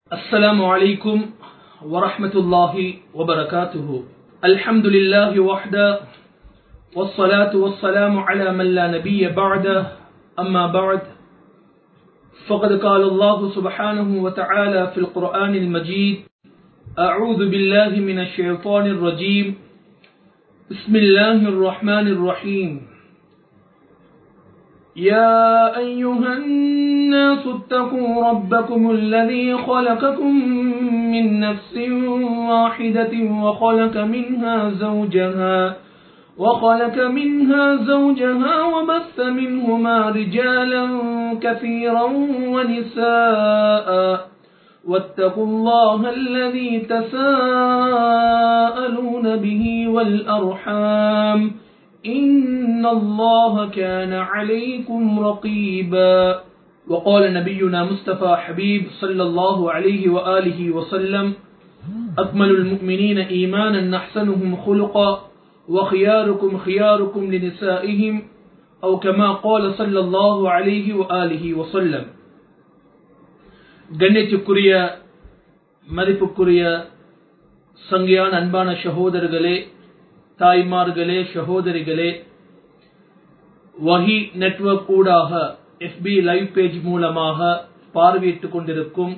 السلام عليكم ورحمة الله وبركاته الحمد لله وحده والصلاة والسلام على من لا نبي بعده أما بعد فقد قال الله سبحانه وتعالى في القرآن المجيد أعوذ بالله من الشيطان الرجيم بسم الله الرحمن الرحيم يا أيها الناس اتقوا ربكم الذي خلقكم من نفس واحدة وخلق منها زوجها وخلق منها زوجها وبث منهما رجالا كثيرا ونساء واتقوا الله الذي تساءلون به والأرحام إن الله كان عليكم رقيبا وقال نبينا مصطفى حبيب صلى الله عليه وآله وسلم أكمل المؤمنين إيمانا أحسنهم خلقا وخياركم خياركم لنسائهم أو كما قال صلى الله عليه وآله وسلم கண்ணியத்துக்குரிய மதிப்புக்குரிய சங்கையான அன்பான சகோதரர்களே தாய்மார்களே சகோதரிகளே வஹி நெட்வொர்க் ஊடாக எஃபி லைவ் பேஜ் மூலமாக பார்வையிட்டுக் கொண்டிருக்கும்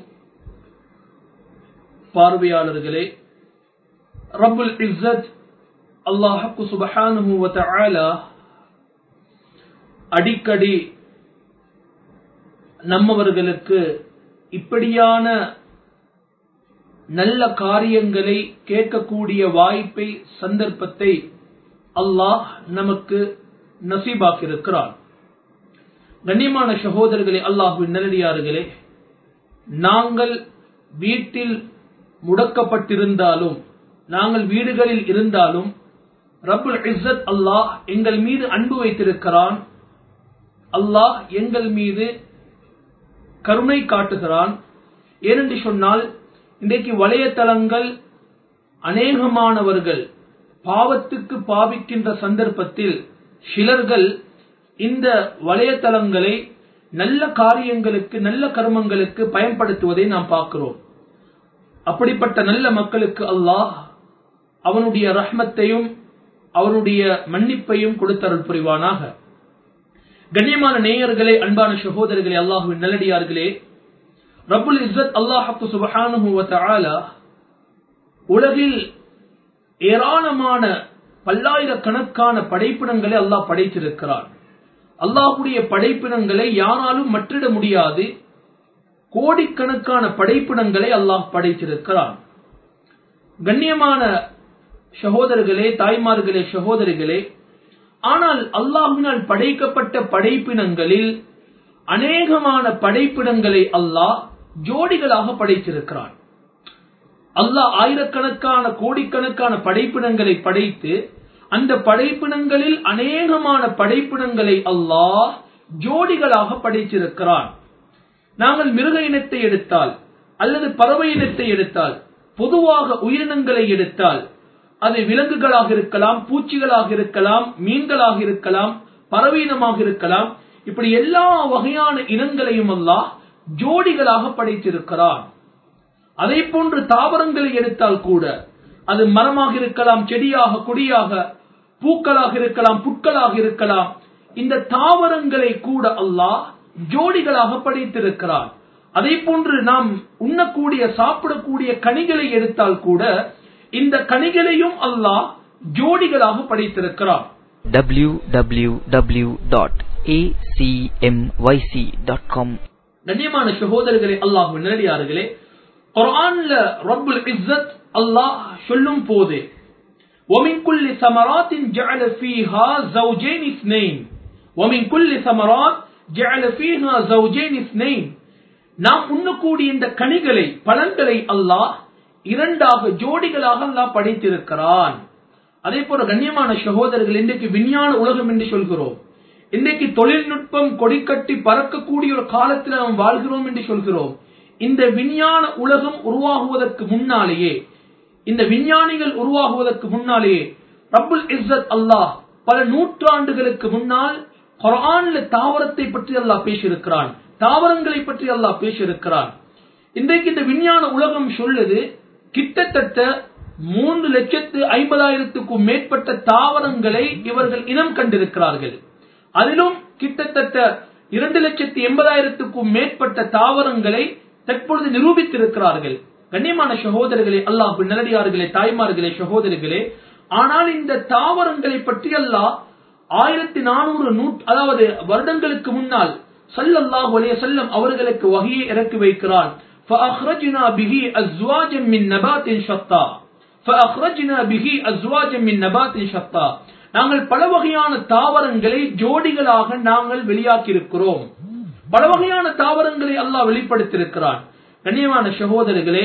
பார்வையாளர்களே ரபுல் இஸ்ஸத் அல்லாஹு சுபஹானஹு வ தஆலா அடிக்கடி நம்மவர்களுக்கு இப்படியான நல்ல காரியங்களை கேட்கக்கூடிய வாய்ப்பை சந்தர்ப்பத்தை அல்லாஹ் நமக்கு நசீபாக்கியிருக்கிறான் கண்ணியமான சகோதரர்களே அல்லாஹுவின் நல்லடியார்களே நாங்கள் வீட்டில் முடக்கப்பட்டிருந்தாலும் நாங்கள் வீடுகளில் இருந்தாலும் ரபுல் இஸ்ஸத் அல்லாஹ் எங்கள் மீது அன்பு வைத்திருக்கிறான் அல்லாஹ் எங்கள் மீது கருணை காட்டுகிறான் ஏனென்று சொன்னால் இன்றைக்கு வலையதளங்கள் அநேகமானவர்கள் பாவத்துக்கு பாவிக்கின்ற சந்தர்ப்பத்தில் சிலர்கள் இந்த வலையதளங்களை நல்ல காரியங்களுக்கு நல்ல கர்மங்களுக்கு பயன்படுத்துவதை நாம் பார்க்கிறோம் அப்படிப்பட்ட நல்ல மக்களுக்கு அல்லாஹ் அவனுடைய ரஹ்மத்தையும் அவனுடைய மன்னிப்பையும் கொடுத்தருள் புரிவானாக கண்ணியமான நேயர்களே அன்பான சகோதரர்களே அல்லாஹுவின் நல்லடியார்களே ரபுல் இஸ்ஸத் அல்லாஹு சுபஹானஹு வ தஆலா உலகில் ஏராளமான பல்லாயிரக்கணக்கான படைப்பினங்களை அல்லாஹ் படைத்திருக்கிறான் அல்லாஹுடைய படைப்பினங்களை யாராலும் மற்றிட முடியாது கோடிக்கணக்கான படைப்பினங்களை அல்லாஹ் படைத்திருக்கிறான் கண்ணியமான சகோதரர்களே தாய்மார்களே சகோதரிகளே ஆனால் அல்லாஹினால் படைக்கப்பட்ட படைப்பினங்களில் அநேகமான படைப்பினங்களை அல்லாஹ் ஜோடிகளாக படைத்திருக்கிறான் அல்லாஹ் ஆயிரக்கணக்கான கோடிக்கணக்கான படைப்பினங்களை படைத்து அந்த படைப்பினங்களில் அநேகமான படைப்பினங்களை அல்லாஹ் ஜோடிகளாக படைத்திருக்கிறான் நாங்கள் மிருக இனத்தை எடுத்தால் அல்லது பறவை இனத்தை எடுத்தால் பொதுவாக உயிரினங்களை எடுத்தால் அது விலங்குகளாக இருக்கலாம் பூச்சிகளாக இருக்கலாம் மீன்களாக இருக்கலாம் பறவீனமாக இருக்கலாம் இப்படி எல்லா வகையான இனங்களையும் அல்லாஹ் ஜோடிகளாக படைத்திருக்கிறான் அதே போன்று தாவரங்களை எடுத்தால் கூட அது மரமாக இருக்கலாம் செடியாக கொடியாக பூக்களாக இருக்கலாம் புட்களாக இருக்கலாம் இந்த தாவரங்களை கூட அல்லாஹ் ஜோடிகளாக படைத்திருக்கிறான் அதே போன்று நாம் உண்ணக்கூடிய சாப்பிடக்கூடிய கனிகளை எடுத்தால் கூட இந்த கனிகளையும் அல்லாஹ் ஜோடிகளாக படைத்திருக்கிறான் www.acmyc.com கண்ணியமான சகோதரர்களே அல்லாஹ் நேரடியார்களே குர்ஆன்ல ரப்புல் இஸ்ஸத் அல்லாஹ் சொல்லும் போது ومن كل ثمرات جعل فيها زوجين اثنين ومن كل ثمرات جعل فيها زوجين اثنين நாம் உண்ணக்கூடிய இந்த கனிகளை பழங்களை அல்லாஹ் இரண்டாக ஜோடிகளாக அல்லாஹ் படைத்திருக்கிறான் அதே போல கண்ணியமான சகோதரர்கள் இன்றைக்கு விஞ்ஞான உலகம் என்று சொல்கிறோம் இன்றைக்கு தொழில்நுட்பம் கொடிக்கட்டி பறக்கக்கூடிய ஒரு காலத்தில் நாம் வாழ்கிறோம் என்று சொல்கிறோம் இந்த விஞ்ஞான உலகம் உருவாகுவதற்கு முன்னாலேயே இந்த விஞ்ஞானிகள் உருவாகுவதற்கு முன்னாலேயே ரப்புல் இஸ்ஸத் அல்லாஹ் பல நூற்றாண்டுகளுக்கு முன்னால் குரான்ல தாவரத்தை பற்றி அல்லாஹ் பேசியிருக்கிறான் தாவரங்களை பற்றி அல்லாஹ் பேசியிருக்கிறான் இன்றைக்கு இந்த விஞ்ஞான உலகம் சொல்லுது கிட்டத்தட்ட மூன்று லட்சத்து ஐம்பதாயிரத்துக்கும் மேற்பட்ட தாவரங்களை இவர்கள் இனம் கண்டிருக்கிறார்கள் அதிலும் கிட்டத்தட்ட இரண்டு லட்சத்தி எண்பதாயிரத்துக்கும் மேற்பட்ட தாவரங்களை தற்பொழுது நிரூபித்திருக்கிறார்கள் கண்ணியமான சகோதரர்களே அல்லாஹ் நல்லடியார்களே தாய்மார்களே சகோதரர்களே ஆனால் இந்த தாவரங்களை பற்றி அல்லாஹ் ஆயிரத்தி நானூறு நூட் அதாவது வருடங்களுக்கு முன்னால் சல்லல்லாஹு அலைஹி வஸல்லம் அவர்களுக்கு வகையை இறக்கி வைக்கிறான் فأخرجنا به أزواجا من نبات شتى فأخرجنا به أزواجا من نبات شتى நாங்கள் பல வகையான தாவரங்களை ஜோடிகளாக நாங்கள் வெளியாக்கி இருக்கிறோம் பல வகையான தாவரங்களை அல்லாஹ் வெளிப்படுத்தியிருக்கிறான் கண்ணியமான சகோதரர்களே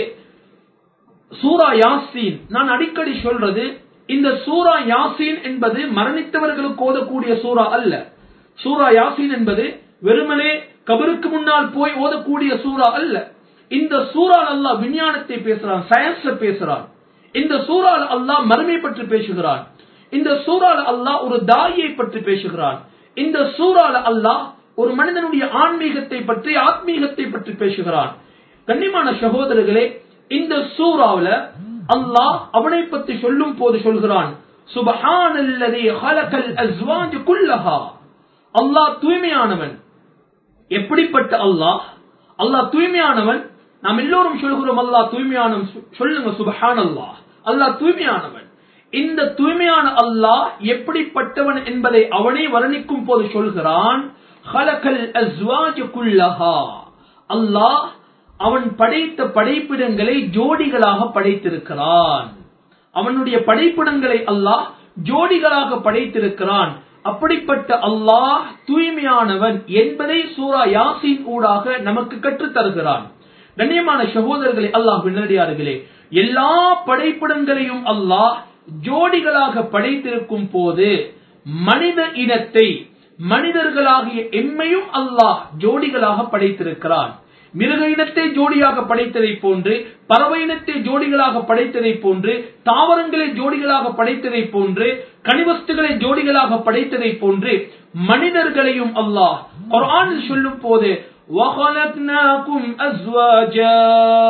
சூரா யாசீன் நான் அடிக்கடி சொல்றது இந்த சூரா யாசீன் என்பது மரணித்தவர்களுக்கு ஓதக்கூடிய சூரா அல்ல சூரா யாசீன் என்பது வெறுமனே கபருக்கு முன்னால் போய் ஓதக்கூடிய சூரா அல்ல இந்த சூறால் அல்லாஹ் விஞ்ஞானத்தை பேசுறான் சயின்ஸ பேசுறான் இந்த சூறால் அல்லாஹ் மறுமை பற்றி பேசுகிறான் இந்த சூறால அல்லாஹ் ஒரு தாயை பற்றி பேசுகிறான் இந்த சூறால அல்லாஹ் ஒரு மனிதனுடைய ஆன்மீகத்தை பற்றி ஆத்மீகத்தை பற்றி பேசுகிறான் கண்ணியமான சகோதரர்களே இந்த சூறாவுல அல்லாஹ் அவனை பற்றி சொல்லும் போது சொல்கிறான் சுபஹானல்லதி ஹலகல் அஸ்வாஜ் குல்லஹா அல்லாஹ் தூய்மையானவன் எப்படிப்பட்ட அல்லாஹ் அல்லாஹ் தூய்மையானவன் நாம் எல்லோரும் சொல்கிறோம் அல்லாஹ் தூய்மையானவன் சொல்லுங்க சுபஹான் அல்லாஹ் அல்லாஹ் தூய்மையானவன் இந்த தூய்மையான அல்லாஹ் எப்படிப்பட்டவன் என்பதை அவனே வர்ணிக்கும் போது சொல்கிறான் ஹலகல் அஸ்வாஜ் குல்லஹா அல்லாஹ் அவன் படைத்த படைப்பிடங்களை ஜோடிகளாக படைத்திருக்கிறான் அவனுடைய படைப்பிடங்களை அல்லாஹ் ஜோடிகளாக படைத்திருக்கிறான் அப்படிப்பட்ட அல்லாஹ் தூய்மையானவன் என்பதை சூரா யாசின் ஊடாக நமக்கு கற்றுத் தருகிறான் கண்ணியமான சகோதரர்களே அல்லாஹ் வினடியார்களே எல்லா படைப்பிடங்களையும் அல்லாஹ் ஜோடிகளாக படைத்திருக்கும் போது மனித இனத்தை மனிதர்களாகிய எம்மையும் அல்லாஹ் ஜோடிகளாக படைத்திருக்கிறான் மிருக இனத்தை ஜோடியாக படைத்ததை போன்று பறவை இனத்தை ஜோடிகளாக படைத்ததை போன்று தாவரங்களை ஜோடிகளாக படைத்ததை போன்று கனிவஸ்துகளை ஜோடிகளாக படைத்ததை போன்று மனிதர்களையும் அல்லாஹ் குர்ஆனில் சொல்லும் போது وَخَلَقْنَاكُمْ أَزْوَاجًا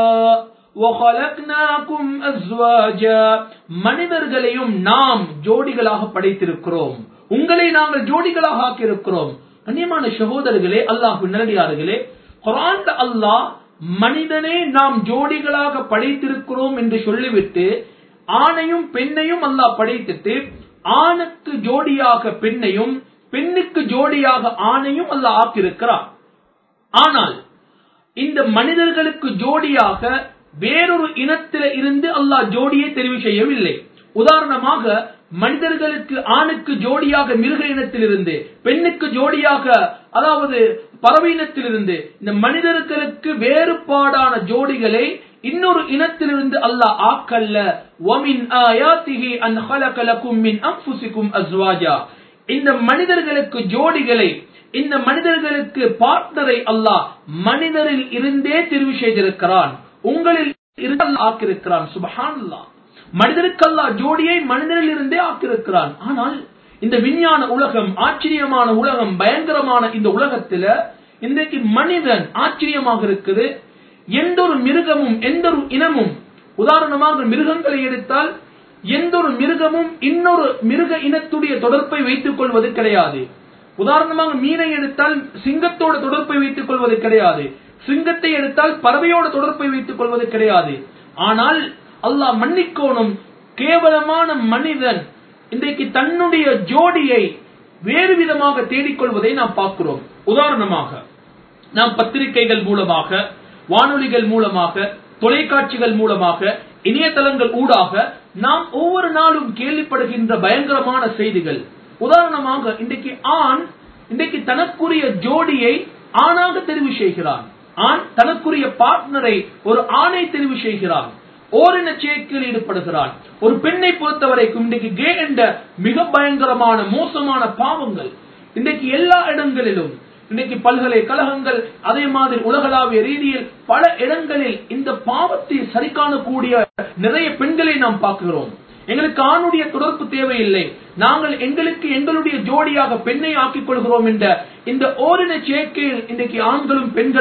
وَخَلَقْنَاكُمْ أَزْوَاجًا மனிதர்களையும் நாம் ஜோடிகளாக படைத்திருக்கிறோம் உங்களை நாங்கள் ஜோடிகளாக ஆக்கியிருக்கிறோம் கண்ணியமான சகோதரர்களே அல்லாஹ் நல்லடியார்களே குரான் அல்லாஹ் மனிதனே நாம் ஜோடிகளாக படைத்திருக்கிறோம் என்று சொல்லிவிட்டு ஆணையும் பெண்ணையும் அல்லாஹ் படைத்துட்டு ஆணுக்கு ஜோடியாக பெண்ணையும் பெண்ணுக்கு ஜோடியாக ஆணையும் அல்லாஹ் ஆக்கியிருக்கிறார் ஆனால் இந்த மனிதர்களுக்கு ஜோடியாக வேறொரு இனத்தில இருந்து அல்லாஹ் ஜோடியை தெரிவு செய்யவில்லை உதாரணமாக மனிதர்களுக்கு ஆணுக்கு ஜோடியாக மிருக இனத்திலிருந்து பெண்ணுக்கு ஜோடியாக அதாவது பறவை இனத்திலிருந்து இந்த மனிதர்களுக்கு வேறுபாடான ஜோடிகளை இன்னொரு இனத்திலிருந்து அல்லாஹ் ஆக்கல்ல வமின் ஆயாத்திஹி அன் خلق لكم من انفسكم ازواجا இந்த மனிதர்களுக்கு ஜோடிகளை இந்த மனிதர்களுக்கு பார்ட்னரை அல்லாஹ் மனிதரில் இருந்தே தெரிவு செய்திருக்கிறான் உங்களில் இருந்து ஆக்கியிருக்கிறான் சுபஹானல்லாஹ் மனிதருக்கு அல்லாஹ் ஜோடியை மனிதரில் இருந்தே ஆக்கியிருக்கிறான் ஆனால் இந்த விஞ்ஞான உலகம் ஆச்சரியமான உலகம் பயங்கரமான இந்த உலகத்துல இன்றைக்கு மனிதன் ஆச்சரியமாக இருக்குது எந்த ஒரு மிருகமும் எந்த ஒரு இனமும் உதாரணமாக மிருகங்களை எடுத்தால் எந்த ஒரு மிருகமும் இன்னொரு மிருக இனத்துடைய தொடர்பை வைத்துக் கொள்வது கிடையாது உதாரணமாக மீனை எடுத்தால் சிங்கத்தோட தொடர்பை வைத்துக் கொள்வது கிடையாது சிங்கத்தை எடுத்தால் பறவையோட தொடர்பை வைத்துக் கொள்வது கிடையாது ஆனால் அல்லாஹ் மன்னிக்கோணும் கேவலமான மனிதன் இன்றைக்கு தன்னுடைய ஜோடியை வேறு விதமாக தேடிக்கொள்வதை நாம் பார்க்கிறோம் உதாரணமாக நாம் பத்திரிகைகள் மூலமாக வானொலிகள் மூலமாக தொலைக்காட்சிகள் மூலமாக இணையதளங்கள் ஊடாக நாம் ஒவ்வொரு நாளும் கேள்விப்படுகின்ற பயங்கரமான செய்திகள் உதாரணமாக இன்றைக்கு ஆண் இன்றைக்கு தனக்குரிய ஜோடியை ஆணாக தெரிவு செய்கிறான் ஆண் தனக்குரிய பார்ட்னரை ஒரு ஆணை தெரிவு செய்கிறான் ஓரின சேர்க்கையில் ஈடுபடுகிறான் ஒரு பெண்ணை பொறுத்தவரைக்கும் இன்றைக்கு கே என்ற மிக பயங்கரமான மோசமான பாவங்கள் இன்றைக்கு எல்லா இடங்களிலும் இன்னைக்கு பல்கலைக்கழகங்கள் அதே மாதிரி உலகளாவிய ரீதியில் பல இடங்களில் இந்த பாவத்தை சரி காணக்கூடிய நிறைய பெண்களை நாம் பார்க்கிறோம் எங்களுக்கு ஆணுடைய தொடர்பு தேவையில்லை நாங்கள் எங்களுக்கு எங்களுடைய ஜோடியாக பெண்ணை ஆக்கிக் கொள்கிறோம் என்ற இந்த ஓரின சேர்க்கையில் இன்றைக்கு ஆண்களும் பெண்களும்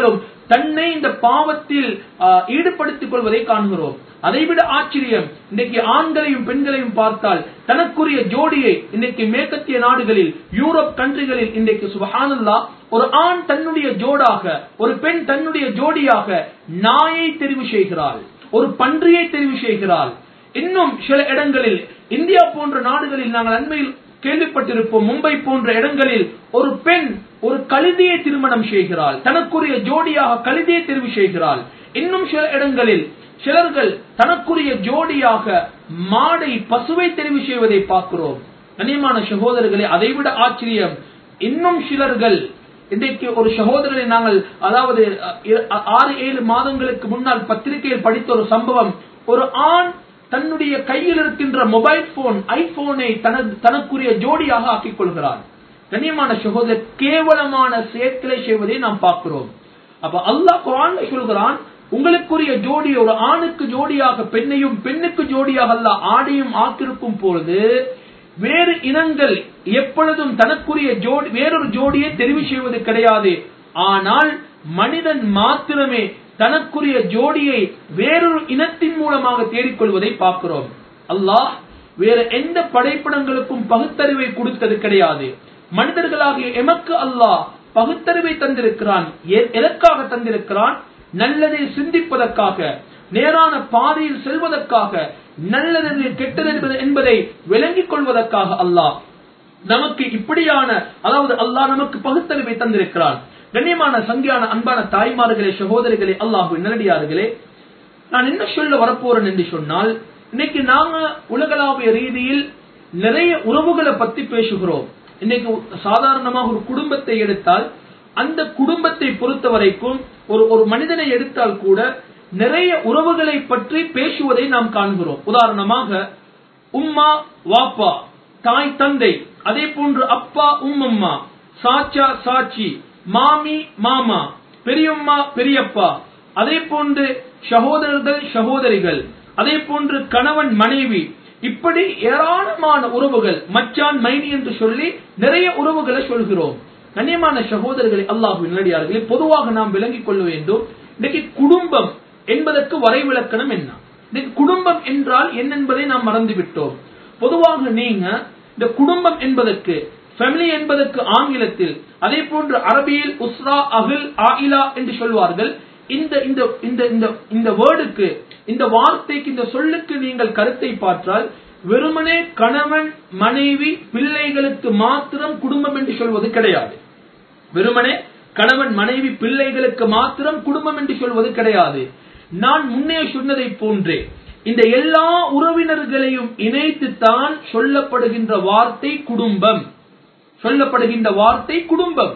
தன்னை இந்த பாவத்தில் ஆஹ், ஈடுபடுத்திக் கொள்வதை காண்கிறோம் அதைவிட ஆச்சரியம் இன்றைக்கு ஆண்களையும் பெண்களையும் பார்த்தால் தனக்குரிய ஜோடியை இன்றைக்கு மேற்கத்திய நாடுகளில் யூரோப் கண்ட்ரிகளில் இன்றைக்கு சுபஹானல்லா ஒரு ஆண் தன்னுடைய ஜோடாக ஒரு பெண் தன்னுடைய ஜோடியாக நாயை தெரிவு செய்கிறாள் ஒரு பன்றியை தெரிவு செய்கிறாள் இன்னும் சில இடங்களில் இந்தியா போன்ற நாடுகளில் நாங்கள் அண்மையில் கேள்விப்பட்டிருப்போம் மும்பை போன்ற இடங்களில் ஒரு பெண் ஒரு கழுதியை திருமணம் செய்கிறாள் தனக்குரிய ஜோடியாக கழுதியை தெரிவு செய்கிறாள் இன்னும் சில இடங்களில் சிலர்கள் தனக்குரிய ஜோடியாக மாடை பசுவை தெரிவு செய்வதை பார்க்கிறோம் கண்ணியமான சகோதரர்களே அதைவிட ஆச்சரியம் இன்னும் சிலர்கள் இன்றைக்கு ஒரு சகோதரரை நாங்கள் அதாவது அஹ், இ- ஆறு ஏழு மாதங்களுக்கு முன்னால் பத்திரிகையில் படித்த ஒரு சம்பவம் ஒரு ஆண் தன்னுடைய கையில் இருக்கின்ற மொபைல் போன் ஐபோனை தனது தனக்குரிய ஜோடியாக ஆக்கிக் கொள்கிறான் கண்ணியமான சகோதரர் கேவலமான சேர்க்கலை செய்வதை நாம் பார்க்கிறோம் அப்ப அல்லாஹ் குரான்ல சொல்கிறான் உங்களுக்குரிய ஜோடி ஒரு ஆணுக்கு ஜோடியாக பெண்ணையும் பெண்ணுக்கு ஜோடியாக அல்லாஹ் ஆடையும் ஆக்கிருக்கும் பொழுது வேறு இனங்கள் எப்பொழுதும் தனக்குரிய ஜோடி வேறொரு ஜோடியை தெரிவு செய்வது கிடையாது ஆனால் மனிதன் மாத்திரமே தனக்குரிய ஜோடியை வேறொரு இனத்தின் மூலமாக தேடிக்கொள்வதை பார்க்கிறோம் அல்லாஹ் வேற எந்த படைப்பிடங்களுக்கும் பகுத்தறிவை கொடுத்தது கிடையாது மனிதர்களாகிய எமக்கு அல்லாஹ் பகுத்தறிவை தந்திருக்கிறான் எ- எதற்காக தந்திருக்கிறான் நல்லதை சிந்திப்பதற்காக நேரான பாதையில் செல்வதற்காக நல்லது கெட்டது என்பது- என்பதை விளங்கிக் கொள்வதற்காக அல்லாஹ் நமக்கு இப்படியான அதாவது அல்லாஹ் நமக்கு பகுத்தறிவை தந்திருக்கிறான் கண்ணியமான சங்கியான அன்பான தாய்மார்களே சகோதரிகளே அல்லாஹு நல்லடியார்களே நான் என்ன சொல்ல வரப்போறேன் என்று சொன்னால் இன்னைக்கு நாங்க உலகளாவிய ரீதியில் நிறைய உறவுகளை பத்தி பேசுகிறோம் இன்னைக்கு சாதாரணமாக ஒரு குடும்பத்தை எடுத்தால் அந்த குடும்பத்தை பொறுத்த வரைக்கும் ஒரு ஒரு மனிதனை எடுத்தால் கூட நிறைய உறவுகளை பற்றி பேசுவதை நாம் காண்கிறோம் உதாரணமாக உம்மா வாப்பா தாய் தந்தை அதே போன்று அப்பா உம்மம்மா சாச்சா சாச்சி மாமி மாமா பெரியம்மா பெரியப்பா அதே போன்று சகோதரர்கள் சகோதரிகள் அதே போன்று கணவன் மனைவி இப்படி ஏராளமான உறவுகள் மச்சான் மைனி என்று சொல்லி நிறைய உறவுகளை சொல்கிறோம் கண்ணியமான சகோதரர்களை அல்லாஹு நல்லடியார்களே பொதுவாக நாம் விளங்கிக் கொள்ள வேண்டும் இன்னைக்கு குடும்பம் என்பதற்கு வரைவிலக்கணம் என்ன இன்னைக்கு குடும்பம் என்றால் என்ன என்பதை நாம் மறந்துவிட்டோம் பொதுவாக நீங்க இந்த குடும்பம் என்பதற்கு ஃபேமிலி என்பதற்கு ஆங்கிலத்தில் அதே போன்று அரபியில் உஸ்ரா அகில் ஆயிலா என்று சொல்வார்கள் இந்த இந்த இந்த இந்த இந்த வேர்டுக்கு இந்த வார்த்தைக்கு இந்த சொல்லுக்கு நீங்கள் கருத்தை பார்த்தால் வெறுமனே கணவன் மனைவி பிள்ளைகளுக்கு மாத்திரம் குடும்பம் என்று சொல்வது கிடையாது வெறுமனே கணவன் மனைவி பிள்ளைகளுக்கு மாத்திரம் குடும்பம் என்று சொல்வது கிடையாது நான் முன்னே சொன்னதை போன்றே இந்த எல்லா உறவினர்களையும் இணைத்துத்தான் சொல்லப்படுகின்ற வார்த்தை குடும்பம் சொல்லப்படுகின்ற வார்த்தை குடும்பம்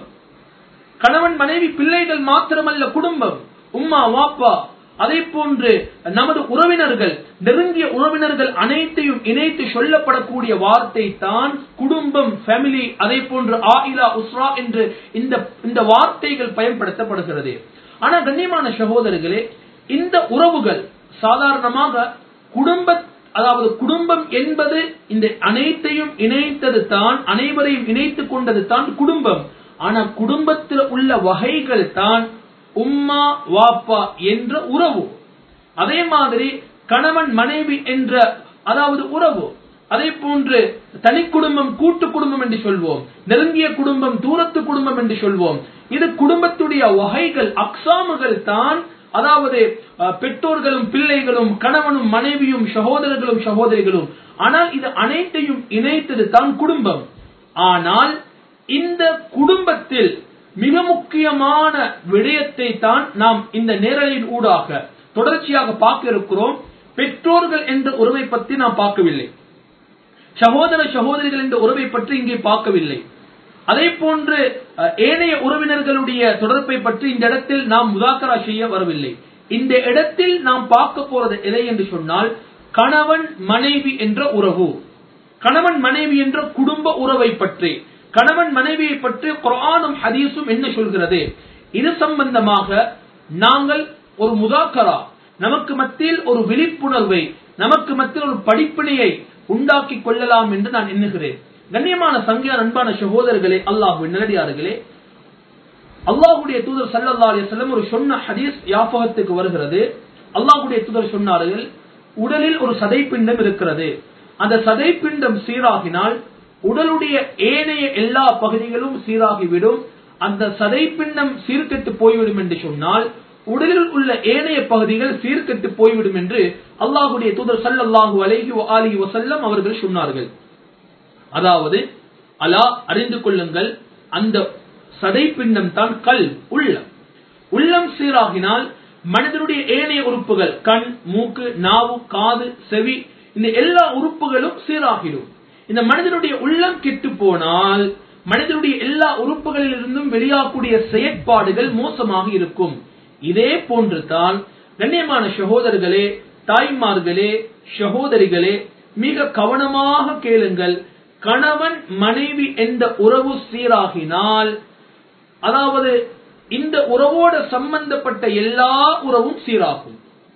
கணவன் மனைவி பிள்ளைகள் மாத்திரமல்ல குடும்பம் உம்மா வாப்பா அதே போன்று நமது உறவினர்கள் நெருங்கிய உறவினர்கள் அனைத்தையும் இணைத்து சொல்லப்படக்கூடிய வார்த்தை தான் குடும்பம் ஃபேமிலி அதே போன்று ஆயிலா உஸ்ரா என்று இந்த இந்த வார்த்தைகள் பயன்படுத்தப்படுகிறது ஆனா கண்ணியமான சகோதரர்களே இந்த உறவுகள் சாதாரணமாக குடும்ப அதாவது குடும்பம் என்பது இந்த அனைத்தையும் இணைத்தது தான் அனைவரையும் இணைத்துக் கொண்டது தான் குடும்பம் ஆனா குடும்பத்தில் உள்ள வகைகள் தான் உம்மா வாப்பா என்ற உறவு அதே மாதிரி கணவன் மனைவி என்ற அதாவது உறவு அதே போன்று தனி குடும்பம் கூட்டு குடும்பம் என்று சொல்வோம் நெருங்கிய குடும்பம் தூரத்து குடும்பம் என்று சொல்வோம் இது குடும்பத்துடைய வகைகள் அக்சாமுகள் தான் அதாவது அஹ், பெற்றோர்களும் பிள்ளைகளும் கணவனும் மனைவியும் சகோதரர்களும் சகோதரிகளும் ஆனால் இது அனைத்தையும் இணைத்தது தான் குடும்பம் ஆனால் இந்த குடும்பத்தில் மிக முக்கியமான விடயத்தை தான் நாம் இந்த நேரலின் ஊடாக தொடர்ச்சியாக பார்க்க இருக்கிறோம் பெற்றோர்கள் என்ற உறவை பற்றி நாம் பார்க்கவில்லை சகோதர சகோதரிகள் என்ற உறவை பற்றி இங்கே பார்க்கவில்லை அதே போன்று அஹ், ஏனைய உறவினர்களுடைய தொடர்பை பற்றி இந்த இடத்தில் நாம் முதாக்கரா செய்ய வரவில்லை இந்த இடத்தில் நாம் பார்க்க போறது எதை என்று சொன்னால் கணவன் மனைவி என்ற உறவு கணவன் மனைவி என்ற குடும்ப உறவை பற்றி கணவன் மனைவியை பற்றி குர்ஆனும் ஹதீஸும் என்ன சொல்கிறது இது சம்பந்தமாக நாங்கள் ஒரு முதாக்கரா நமக்கு மத்தியில் ஒரு விழிப்புணர்வை நமக்கு மத்தியில் ஒரு படிப்பினையை உண்டாக்கி கொள்ளலாம் என்று நான் எண்ணுகிறேன் கண்ணியமான சங்கியா அன்பான சகோதரர்களே அல்லாஹ் நல்லடியார்களே அல்லாஹுடைய தூதர் சல்லல்லா அலிஸ்லம் ஒரு சொன்ன ஹதீஸ் யாபகத்துக்கு வருகிறது அல்லாஹுடைய தூதர் சொன்னார்கள் உடலில் ஒரு சதைப்பிண்டம் இருக்கிறது அந்த சதைப்பிண்டம் சீராகினால் உடலுடைய ஏனைய எல்லா பகுதிகளும் சீராகிவிடும் அந்த சதைப்பிண்டம் சீர்கெட்டு போய்விடும் என்று சொன்னால் உடலில் உள்ள ஏனைய பகுதிகள் சீர்கெட்டு போய்விடும் என்று அல்லாஹுடைய தூதர் சல்லல்லாஹு அலைஹி அலி வசல்லம் அவர்கள் சொன்னார்கள் அதாவது அலா அறிந்து கொள்ளுங்கள் அந்த சதைப்பிண்டம் தான் கல் உள்ளம் உள்ளம் சீராகினால் மனிதனுடைய ஏனைய உறுப்புகள் கண் மூக்கு நாவு காது செவி இந்த எல்லா உறுப்புகளும் சீராகிடும் இந்த மனிதனுடைய உள்ளம் கெட்டு போனால் மனிதனுடைய எல்லா உறுப்புகளில் இருந்தும் வெளியாகக்கூடிய செயற்பாடுகள் மோசமாக இருக்கும் இதே போன்று தான் கண்ணியமான சகோதரர்களே தாய்மார்களே சகோதரிகளே மிக கவனமாக கேளுங்கள் கணவன் மனைவி என்ற உறவு சீராகினால் அதாவது இந்த உறவோடு சம்பந்தப்பட்ட எல்லா உறவும் சீராகும்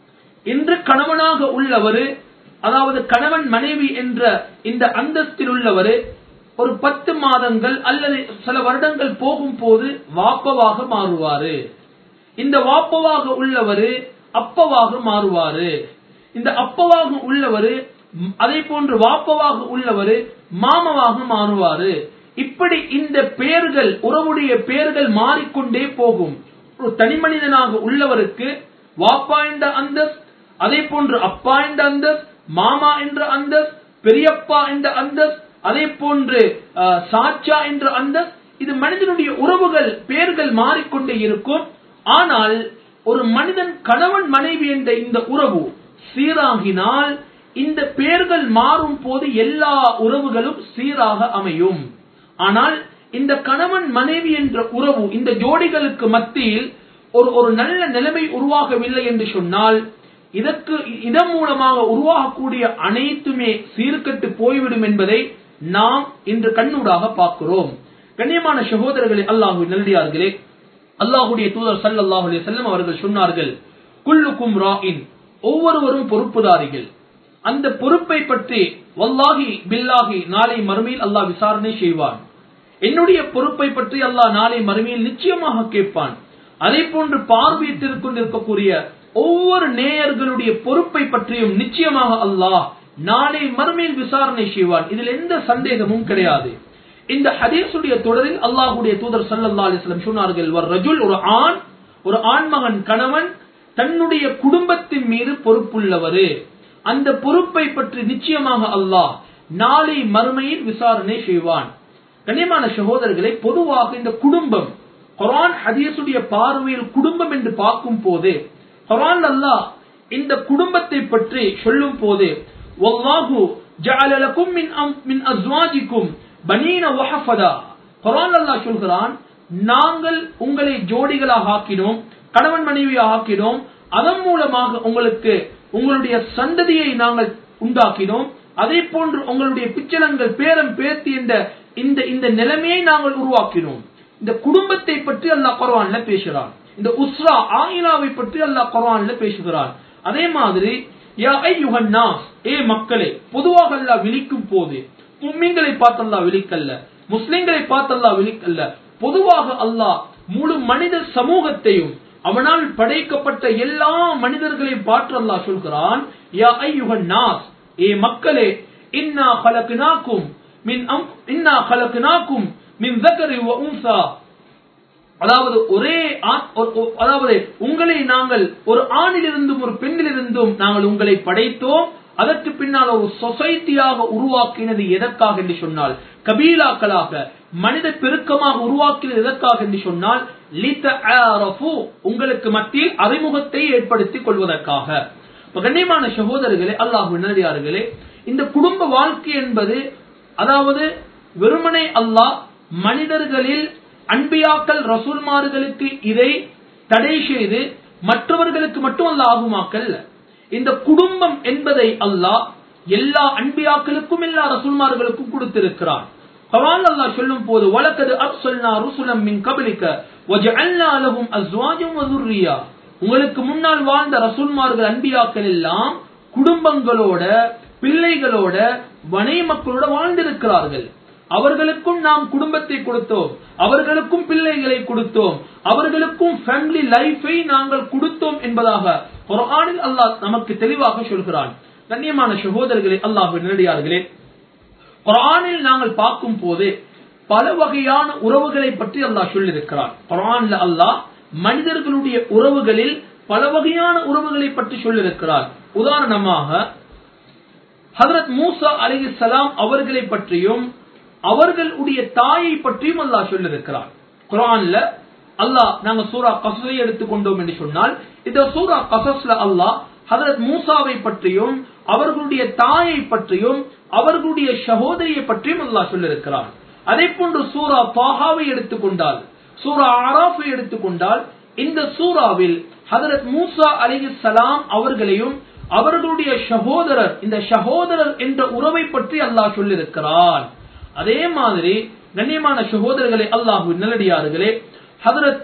இன்று கணவனாக உள்ளவர் அதாவது கணவன் மனைவி என்ற இந்த அந்தஸ்தில் உள்ளவர் ஒரு பத்து மாதங்கள் அல்லது சில வருடங்கள் போகும் போது வாப்பவாக மாறுவாரு இந்த வாப்பவாக உள்ளவர் அப்பவாக மாறுவாரு இந்த அப்பவாக உள்ளவர் அதே போன்று வாப்பவாக உள்ளவர் மாமவாக மாறுவாரு இப்படி இந்த பெயர்கள் உறவுடைய பெயர்கள் மாறிக்கொண்டே போகும் ஒரு தனி மனிதனாக உள்ளவருக்கு வாப்பா என்ற அந்தஸ்த் அதே போன்று அப்பா என்ற அந்தஸ்த் மாமா என்ற அந்தஸ்த் பெரியப்பா என்ற அந்தஸ்த் அதே போன்று சாச்சா என்ற அந்தஸ்த் இது மனிதனுடைய உறவுகள் பெயர்கள் மாறிக்கொண்டே இருக்கும் ஆனால் ஒரு மனிதன் கணவன் மனைவி என்ற இந்த உறவு சீராகினால் இந்த பெயர்கள் மாறும் போது எல்லா உறவுகளும் சீராக அமையும் ஆனால் இந்த கணவன் மனைவி என்ற உறவு இந்த ஜோடிகளுக்கு மத்தியில் ஒரு ஒரு நல்ல நிலைமை உருவாகவில்லை என்று சொன்னால் இதற்கு இதன் மூலமாக உருவாகக்கூடிய அனைத்துமே சீர்கட்டு போய்விடும் என்பதை நாம் இன்று கண்ணூடாக பார்க்கிறோம் கண்ணியமான சகோதரர்களே அல்லாஹு நல்லடியார்களே அல்லாஹுடைய தூதர் சல்லாஹு அலி செல்லம் அவர்கள் சொன்னார்கள் குல்லுக்கும் ராயின் ஒவ்வொருவரும் பொறுப்புதாரிகள் அந்த பொறுப்பை பற்றி வல்லாஹி பில்லாஹி நாளை மறுமையில் அல்லாஹ் விசாரணை செய்வான் என்னுடைய பொறுப்பை பற்றி அல்லாஹ் நாளை மறுமையில் நிச்சயமாக கேட்பான் அதே போன்று பார்வையிட்டிருக் கொண்டிருக்கக்கூடிய ஒவ்வொரு நேயர்களுடைய பொறுப்பை பற்றியும் நிச்சயமாக அல்லாஹ் நாளை மறுமையில் விசாரணை செய்வான் இதில் எந்த சந்தேகமும் கிடையாது இந்த ஹதீஸுடைய தொடரில் அல்லாஹுடைய தூதர் சல்லல்லா அலிஸ்லம் சொன்னார்கள் ஒரு ரஜுல் ஒரு ஆண் ஒரு ஆண்மகன் கணவன் தன்னுடைய குடும்பத்தின் மீது பொறுப்புள்ளவரு அந்த பொறுப்பை பற்றி நிச்சயமாக அல்லாஹ் நாளை மறுமையில் விசாரணை செய்வான் கண்ணியமான சகோதரர்களை பொதுவாக இந்த குடும்பம் குரான் ஹதீஸுடைய பார்வையில் குடும்பம் என்று பார்க்கும் போது குரான் அல்லாஹ் இந்த குடும்பத்தை பற்றி சொல்லும் போது வல்லாஹு ஜஅல லக்கும் மின் மின் அஸ்வாஜிக்கும் பனீன வஹஃபதா குரான் அல்லாஹ் சொல்கிறான் நாங்கள் உங்களை ஜோடிகளாக ஆக்கினோம் கணவன் மனைவியாக ஆக்கினோம் அதன் மூலமாக உங்களுக்கு உங்களுடைய சந்ததியை நாங்கள் உண்டாக்கினோம் அதே போன்று உங்களுடைய பிச்சலங்கள் பேரம் பேர்த்தி என்ற இந்த இந்த நிலைமையை நாங்கள் உருவாக்கினோம் இந்த குடும்பத்தை பற்றி அல்லாஹ் குர்ஆன்ல பேசுகிறான் இந்த உஸ்ரா ஆயிலாவை பற்றி அல்லாஹ் குர்ஆன்ல பேசுகிறான் அதே மாதிரி யா ஐயுஹன் நாஸ் ஏ மக்களே பொதுவாக அல்லாஹ் விழிக்கும் போது மும்மின்களை பார்த்து அல்லாஹ் விழிக்கல்ல முஸ்லிம்களை பார்த்து அல்லாஹ் விழிக்கல்ல பொதுவாக அல்லாஹ் முழு மனித சமூகத்தையும் அவனால் படைக்கப்பட்ட எல்லா மனிதர்களையும் பார்த்து அல்லாஹ் சொல்கிறான் யா ஐயுஹன் நாஸ் ஏ மக்களே இன்னா خلقناكم மின் அம் இன்னா خلقناكم மின் ذكر وانثى அதாவது ஒரே அதாவது உங்களை நாங்கள் ஒரு ஆணிலிருந்தும் ஒரு பெண்ணிலிருந்தும் நாங்கள் உங்களை படைத்தோம் அதற்கு பின்னால் ஒரு சொசைட்டியாக உருவாக்கினது எதற்காக என்று சொன்னால் கபீலாக்களாக மனித பெருக்கமாக உருவாக்கினது எதற்காக என்று சொன்னால் உங்களுக்கு மத்தியில் அறிமுகத்தை ஏற்படுத்திக் கொள்வதற்காக கண்ணியமான சகோதரர்களே அல்லாஹு நல்லடியார்களே இந்த குடும்ப வாழ்க்கை என்பது அதாவது வெறுமனை அல்லாஹ் மனிதர்களில் அன்பியாக்கள் ரசூல்மார்களுக்கு இதை தடை செய்து மற்றவர்களுக்கு மட்டும் அல்ல ஆகுமாக்கல் இந்த குடும்பம் என்பதை அல்லாஹ் எல்லா அன்பியாக்களுக்கும் எல்லா ரசூல்மார்களுக்கும் கொடுத்திருக்கிறான் குர்ஆன் அல்லாஹ் சொல்லும் போது வலக்கது அர்சல்னா ருசுலம் மின் கபலிக்க வஜஅல்னா லஹும் அஸ்வாஜம் வதுர்ரியா உங்களுக்கு முன்னால் வாழ்ந்த ரசூல்மார்கள் அன்பியாக்கள் எல்லாம் குடும்பங்களோட பிள்ளைகளோட வனை மக்களோட வாழ்ந்திருக்கிறார்கள் அவர்களுக்கும் நாம் குடும்பத்தை கொடுத்தோம் அவர்களுக்கும் பிள்ளைகளை கொடுத்தோம் அவர்களுக்கும் ஃபேமிலி லைஃபை நாங்கள் கொடுத்தோம் என்பதாக குர்ஆனில் அல்லாஹ் நமக்கு தெளிவாக சொல்கிறான் கண்ணியமான சகோதரர்களே அல்லாஹ் நேரடியார்களே குர்ஆனில் நாங்கள் பார்க்கும் போது பல வகையான உறவுகளை பற்றி அல்லாஹ் சொல்லியிருக்கிறான் குர்ஆன்ல அல்லாஹ் மனிதர்களுடைய உறவுகளில் பல வகையான உறவுகளை பற்றி சொல்லியிருக்கிறார் உதாரணமாக ஹதரத் மூசா அலிசலாம் அவர்களை பற்றியும் அவர்களுடைய தாயை பற்றியும் அல்லாஹ் சொல்லியிருக்கிறார் குரான்ல அல்லாஹ் நாங்க சூரா கசஸை எடுத்துக்கொண்டோம் என்று சொன்னால் இந்த சூரா கசஸ்ல அல்லாஹ் ஹதரத் மூசாவை பற்றியும் அவர்களுடைய தாயை பற்றியும் அவர்களுடைய சகோதரியை பற்றியும் அல்லாஹ் சொல்லியிருக்கிறார் அதே போன்று சூரா பாஹாவை எடுத்துக்கொண்டால் சூரா ஆராஃபை எடுத்துக்கொண்டால் இந்த சூறாவில் ஹதரத் மூசா அலிசலாம் அவர்களையும் அவர்களுடைய சகோதரர் இந்த சகோதரர் என்ற உறவை பற்றி அல்லாஹ் சொல்லியிருக்கிறான் அதே மாதிரி கண்ணியமான சகோதரர்களே அல்லாஹு நல்லடியார்களே ஹதரத்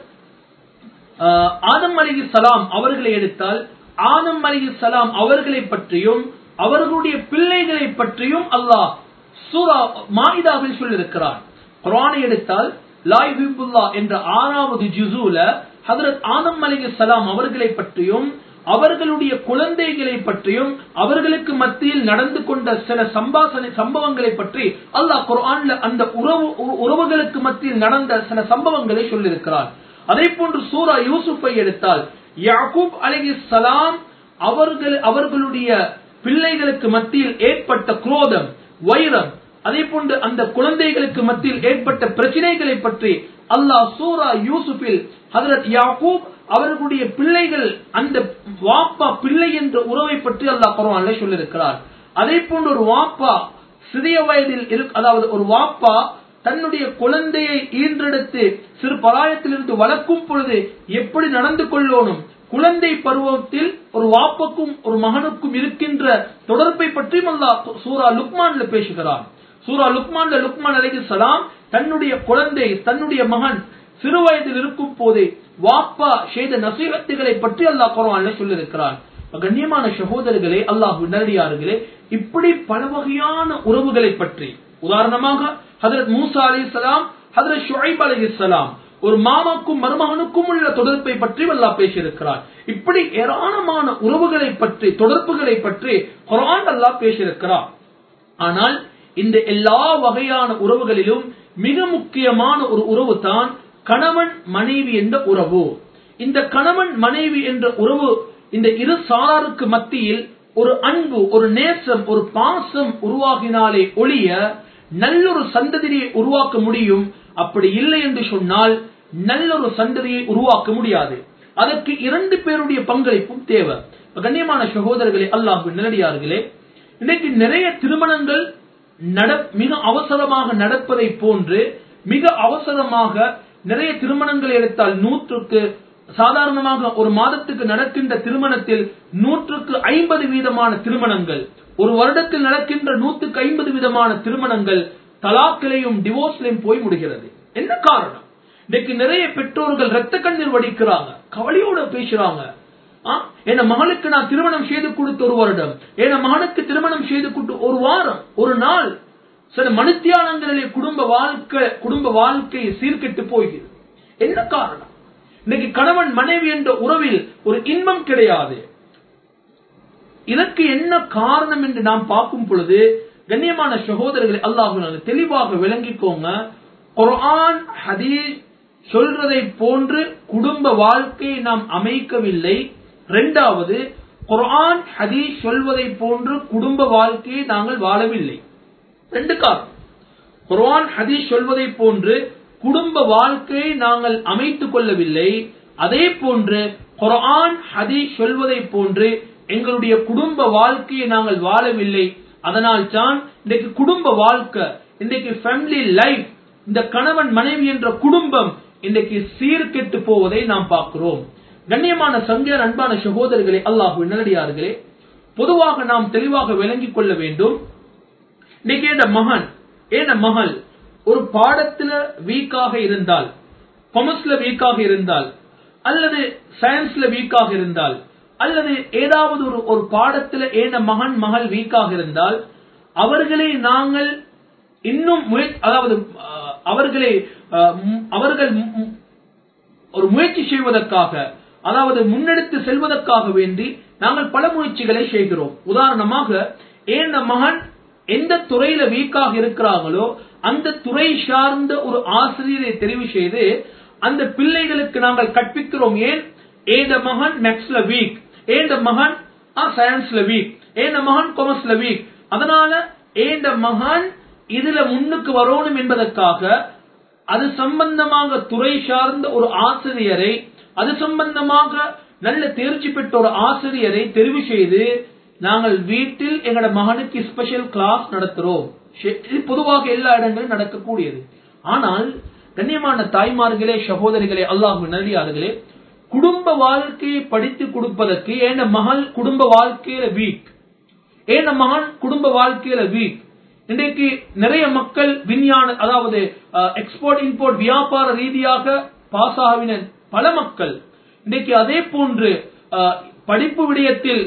ஆதம் அலி சலாம் அவர்களை எடுத்தால் ஆதம் அலி சலாம் அவர்களை பற்றியும் அவர்களுடைய பிள்ளைகளை பற்றியும் அல்லாஹ் சூரா மாயிதாவில் சொல்லியிருக்கிறார் குரானை எடுத்தால் லாய் ஹிபுல்லா என்ற ஆறாவது ஜுசூல ஹதரத் ஆதம் அலி சலாம் அவர்களை பற்றியும் அவர்களுடைய குழந்தைகளை பற்றியும் அவர்களுக்கு மத்தியில் நடந்து கொண்ட சில சம்பாசனை சம்பவங்களை பற்றி அல்லாஹ் குர்ஆன்ல அந்த உறவு உறவுகளுக்கு மத்தியில் நடந்த சில சம்பவங்களை சொல்லியிருக்கிறார் அதே போன்று சூரா யூசுஃபை எடுத்தால் யாக்கூப் அலி சலாம் அவர்கள் அவர்களுடைய பிள்ளைகளுக்கு மத்தியில் ஏற்பட்ட குரோதம் வைரம் அதே போன்று அந்த குழந்தைகளுக்கு மத்தியில் ஏற்பட்ட பிரச்சனைகளை பற்றி அல்லாஹ் சூரா யூசுஃபில் ஹதரத் யாக்கூப் அவர்களுடைய பிள்ளைகள் அந்த வாப்பா பிள்ளை என்ற உறவை பற்றி அல்லாஹ் குர்ஆன்ல சொல்லியிருக்கிறார் அதே போன்று ஒரு வாப்பா சிறிய வயதில் இரு அதாவது ஒரு வாப்பா தன்னுடைய குழந்தையை ஈன்றெடுத்து சிறு பராயத்திலிருந்து வளர்க்கும் பொழுது எப்படி நடந்து கொள்ளணும் குழந்தை பருவத்தில் ஒரு வாப்பக்கும் ஒரு மகனுக்கும் இருக்கின்ற தொடர்பை பற்றியும் அல்லாஹ் சூரா லுக்மான்ல பேசுகிறான் சூரா லுக்மான்ல லுக்மான் அலைஹி சலாம் தன்னுடைய குழந்தை தன்னுடைய மகன் சிறு வயதில் இருக்கும் போதே வாப்பா செய்த நசீகத்துகளை பற்றி அல்லாஹ் குரான்ல சொல்லியிருக்கிறான் கண்ணியமான சகோதரர்களே அல்லாஹ் நேரடியார்களே இப்படி பல வகையான உறவுகளை பற்றி உதாரணமாக ஹதரத் மூசா அலி சலாம் ஹதரத் ஷுஐப் அலி சலாம் ஒரு மாமாக்கும் மருமகனுக்கும் உள்ள தொடர்பை பற்றி அல்லாஹ் பேசியிருக்கிறார் இப்படி ஏராளமான உறவுகளை பற்றி தொடர்புகளை பற்றி குரான் அல்லாஹ் பேசியிருக்கிறார் ஆனால் இந்த எல்லா வகையான உறவுகளிலும் மிக முக்கியமான ஒரு உறவு தான் கணவன் மனைவி என்ற உறவு இந்த கணவன் மனைவி என்ற உறவு இந்த இரு சாராருக்கு மத்தியில் ஒரு அன்பு ஒரு நேசம் ஒரு பாசம் உருவாகினாலே ஒழிய நல்லொரு சந்ததியை உருவாக்க முடியும் அப்படி இல்லை என்று சொன்னால் நல்லொரு சந்ததியை உருவாக்க முடியாது அதற்கு இரண்டு பேருடைய பங்களிப்பும் தேவை கண்ணியமான சகோதரர்களே அல்லாஹ் நிலடியார்களே இன்னைக்கு நிறைய திருமணங்கள் நட மிக அவசரமாக நடப்பதை போன்று மிக அவசரமாக நிறைய திருமணங்களை எடுத்தால் நூற்றுக்கு சாதாரணமாக ஒரு மாதத்துக்கு நடக்கின்ற திருமணத்தில் நூற்றுக்கு ஐம்பது வீதமான திருமணங்கள் ஒரு வருடத்தில் நடக்கின்ற நூற்றுக்கு ஐம்பது விதமான திருமணங்கள் தலாக்கிலையும் டிவோர்ஸ்லையும் போய் முடிகிறது என்ன காரணம் இன்னைக்கு நிறைய பெற்றோர்கள் ரத்த கண்ணீர் வடிக்கிறாங்க கவலையோட பேசுறாங்க என் மகளுக்கு நான் திருமணம் செய்து கொடுத்த ஒரு வருடம் என் மகனுக்கு திருமணம் செய்து கொடுத்து ஒரு வாரம் ஒரு நாள் சில மனுத்தியானங்களிலே குடும்ப வாழ்க்கை குடும்ப வாழ்க்கை சீர்கெட்டு போகிறது என்ன காரணம் இன்னைக்கு கணவன் மனைவி என்ற உறவில் ஒரு இன்பம் கிடையாது இதற்கு என்ன காரணம் என்று நாம் பார்க்கும் பொழுது கண்ணியமான சகோதரர்களை அல்லாஹ் தெளிவாக விளங்கிக்கோங்க குர்ஆன் ஹதீஸ் சொல்றதை போன்று குடும்ப வாழ்க்கையை நாம் அமைக்கவில்லை இரண்டாவது குர்ஆன் ஹதீஸ் சொல்வதை போன்று குடும்ப வாழ்க்கையை நாங்கள் வாழவில்லை ரெண்டு காரணம் குர்ஆன் ஹதீஸ் சொல்வதை போன்று குடும்ப வாழ்க்கையை நாங்கள் அமைத்துக் கொள்ளவில்லை அதே போன்று குர்ஆன் ஹதீஸ் சொல்வதை போன்று எங்களுடைய குடும்ப வாழ்க்கையை நாங்கள் வாழவில்லை அதனால் தான் இன்றைக்கு குடும்ப வாழ்க்கை இன்றைக்கு ஃபேமிலி லைஃப் இந்த கணவன் மனைவி என்ற குடும்பம் இன்றைக்கு சீர்கெட்டு போவதை நாம் பார்க்கிறோம் கண்ணியமான சங்கியர் அன்பான சகோதரர்களே அல்லாஹு நல்லடியார்களே பொதுவாக நாம் தெளிவாக விளங்கிக் கொள்ள வேண்டும் இன்னைக்கு என் மகன் ஏன மகள் ஒரு பாடத்துல வீக்காக இருந்தால் கொமர்ஸ்ல வீக்காக இருந்தால் அல்லது சயின்ஸ்ல வீக்காக இருந்தால் அல்லது ஏதாவது ஒரு ஒரு பாடத்துல ஏன மகன் மகள் வீக்காக இருந்தால் அவர்களை நாங்கள் இன்னும் முயற்சி அதாவது அஹ், அவர்களை அஹ், ம், அவர்கள் ம், ம், ஒரு முயற்சி செய்வதற்காக அதாவது முன்னெடுத்து செல்வதற்காக வேண்டி நாங்கள் பல முயற்சிகளை செய்கிறோம் உதாரணமாக ஏன் மகன் எந்த துறையில வீக்காக இருக்கிறாங்களோ அந்த துறை சார்ந்த ஒரு ஆசிரியரை தெரிவு செய்து அந்த பிள்ளைகளுக்கு நாங்கள் கற்பிக்கிறோம் ஏன் ஏந்த மகன் மேக்ஸ்ல வீக் ஏந்த மகன் சயின்ஸ்ல வீக் ஏந்த மகன் கொமர்ஸ்ல வீக் அதனால ஏந்த மகன் இதுல முன்னுக்கு வரணும் என்பதற்காக அது சம்பந்தமாக துறை சார்ந்த ஒரு ஆசிரியரை அது சம்பந்தமாக நல்ல தேர்ச்சி பெற்ற ஒரு ஆசிரியரை தெரிவு செய்து நாங்கள் வீட்டில் எங்களோட மகனுக்கு ஸ்பெஷல் கிளாஸ் நடத்துறோம் ஷே- இது பொதுவாக எல்லா இடங்களிலும் நடக்கக்கூடியது ஆனால் கண்ணியமான தாய்மார்களே சகோதரிகளே அல்லாஹ் நல்லியார்களே குடும்ப வாழ்க்கையை படித்து கொடுப்பதற்கு ஏன் மகள் குடும்ப வாழ்க்கையில வீக் ஏன் மகன் குடும்ப வாழ்க்கையில வீக் இன்றைக்கு நிறைய மக்கள் விஞ்ஞான அதாவது எக்ஸ்போர்ட் இம்போர்ட் வியாபார ரீதியாக பாஸ் ஆகின பல மக்கள் இன்றைக்கு அதே போன்று அஹ், படிப்பு விடயத்தில்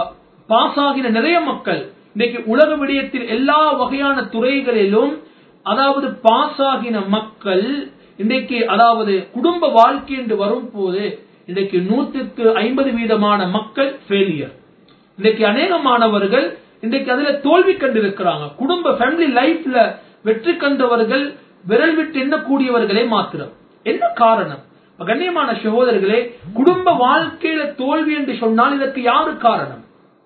பாஸ் ஆகின நிறைய மக்கள் இன்றைக்கு உலக விடயத்தில் எல்லா வகையான துறைகளிலும் அதாவது பாஸ் ஆகின மக்கள் இன்றைக்கு அதாவது குடும்ப வாழ்க்கை என்று வரும்போது இன்றைக்கு நூற்றுக்கு ஐம்பது வீதமான மக்கள் ஃபெயிலியர் இன்றைக்கு அநேக மாணவர்கள் இன்றைக்கு அதுல தோல்வி கண்டிருக்கிறாங்க குடும்ப ஃபேமிலி லைஃப்ல வெற்றி கண்டவர்கள் விரல் விட்டு எண்ணக்கூடியவர்களே மாத்திரம் என்ன காரணம் இப்ப கண்ணியமான சகோதரர்களே குடும்ப வாழ்க்கையில தோல்வி என்று சொன்னால் இதற்கு யாரு காரணம்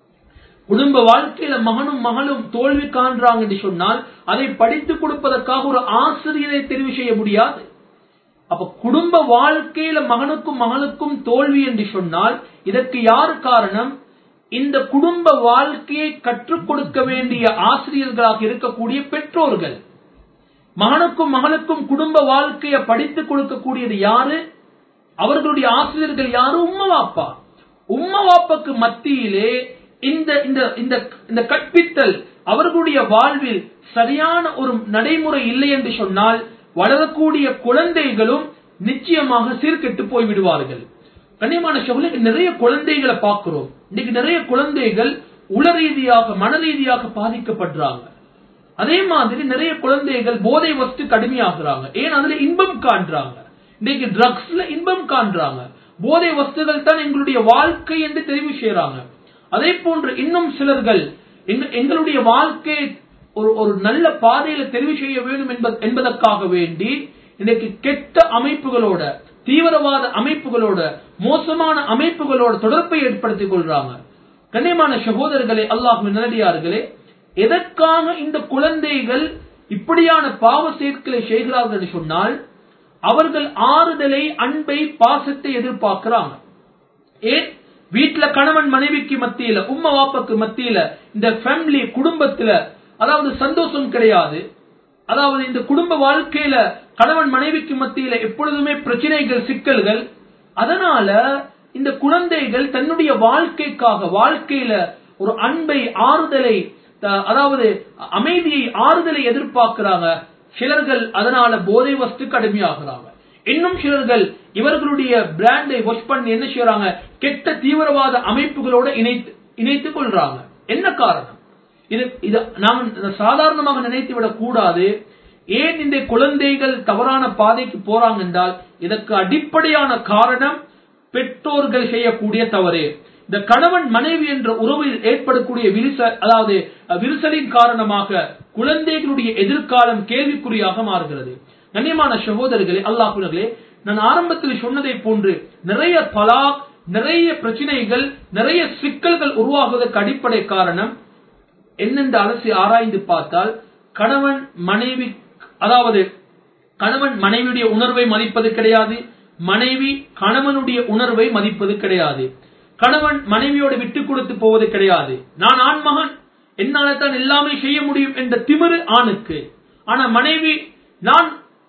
குடும்ப வாழ்க்கையில மகனும் மகளும் தோல்வி காண்றாங்க என்று சொன்னால் அதை படித்துக் கொடுப்பதற்காக ஒரு ஆசிரியரை தெரிவு செய்ய முடியாது அப்ப குடும்ப வாழ்க்கையில மகனுக்கும் மகளுக்கும் தோல்வி என்று சொன்னால் இதற்கு யார் காரணம் இந்த குடும்ப வாழ்க்கையை கற்றுக் கொடுக்க வேண்டிய ஆசிரியர்களாக இருக்கக்கூடிய பெற்றோர்கள் மகனுக்கும் மகளுக்கும் குடும்ப வாழ்க்கையை படித்துக் கொடுக்கக்கூடியது யாரு அவர்களுடைய ஆசிரியர்கள் யாரு உம்மா வாப்பா உம்மா வாப்பாக்கு மத்தியிலே இந்த இந்த இந்த இந்த கற்பித்தல் அவர்களுடைய வாழ்வில் சரியான ஒரு நடைமுறை இல்லை என்று சொன்னால் வளரக்கூடிய குழந்தைகளும் நிச்சயமாக சீர்கெட்டு போய் விடுவார்கள் கண்ணியமான சகோதரி நிறைய குழந்தைகளை பார்க்கிறோம் இன்னைக்கு நிறைய குழந்தைகள் உள ரீதியாக மன ரீதியாக பாதிக்கப்படுறாங்க அதே மாதிரி நிறைய குழந்தைகள் போதை வஸ்து கடுமையாகிறாங்க ஏன் அதுல இன்பம் காண்றாங்க இன்னைக்கு ட்ரக்ஸ்ல இன்பம் காண்றாங்க போதை வஸ்துகள் தான் எங்களுடைய வாழ்க்கை என்று தெரிவு செய்யறாங்க அதே போன்று இன்னும் சிலர்கள் எங்க- எங்களுடைய வாழ்க்கையை ஒரு ஒரு நல்ல பாதையில தெரிவு செய்ய வேண்டும் என்ப- என்பதற்காக வேண்டி இன்னைக்கு கெட்ட அமைப்புகளோட தீவிரவாத அமைப்புகளோட மோசமான அமைப்புகளோட தொடர்பை ஏற்படுத்திக் கொள்றாங்க கண்ணியமான சகோதரர்களே அல்லாஹ்வின் நல்லடியார்களே எதற்காக இந்த குழந்தைகள் இப்படியான பாவ செயற்களை செய்கிறார்கள் என்று சொன்னால் அவர்கள் ஆறுதலை அன்பை பாசத்தை எதிர்பார்க்கிறாங்க ஏன் வீட்டுல கணவன் மனைவிக்கு மத்தியில உம்மா வாப்பாக்கு மத்தியில இந்த ஃபேமிலி குடும்பத்துல அதாவது சந்தோஷம் கிடையாது அதாவது இந்த குடும்ப வாழ்க்கையில கணவன் மனைவிக்கு மத்தியில எப்பொழுதுமே பிரச்சனைகள் சிக்கல்கள் அதனால இந்த குழந்தைகள் தன்னுடைய வாழ்க்கைக்காக வாழ்க்கையில ஒரு அன்பை ஆறுதலை த- அதாவது அமைதியை ஆறுதலை எதிர்பார்க்கிறாங்க சிலர்கள் அதனால போதை வஸ்து கடுமையாகிறாங்க இன்னும் சிலர்கள் இவர்களுடைய பிராண்டை வாஷ் பண்ணி என்ன செய்யறாங்க கெட்ட தீவிரவாத அமைப்புகளோட இணைத்து இணைத்துக் கொள்றாங்க என்ன காரணம் இது இது நாம் சாதாரணமாக நினைத்து விடக் கூடாது ஏன் இந்த குழந்தைகள் தவறான பாதைக்கு போறாங்க என்றால் இதற்கு அடிப்படையான காரணம் பெற்றோர்கள் செய்யக்கூடிய தவறு இந்த கணவன் மனைவி என்ற உறவில் ஏற்படக்கூடிய விரிசல் அதாவது அஹ், விரிசலின் காரணமாக குழந்தைகளுடைய எதிர்காலம் கேள்விக்குறியாக மாறுகிறது கண்ணியமான சகோதரர்களே அல்லாஹுலர்களே நான் ஆரம்பத்தில் சொன்னதை போன்று நிறைய தலாக் நிறைய பிரச்சனைகள் நிறைய சிக்கல்கள் உருவாகுவதற்கு அடிப்படை காரணம் என்னென்று அலசி ஆராய்ந்து பார்த்தால் கணவன் மனைவி அதாவது கணவன் மனைவியுடைய உணர்வை மதிப்பது கிடையாது மனைவி கணவனுடைய உணர்வை மதிப்பது கிடையாது கணவன் மனைவியோடு விட்டு கொடுத்து போவது கிடையாது நான் ஆண்மகன் என்னால தான் எல்லாமே செய்ய முடியும் என்ற திமிரு ஆணுக்கு ஆனா மனைவி நான்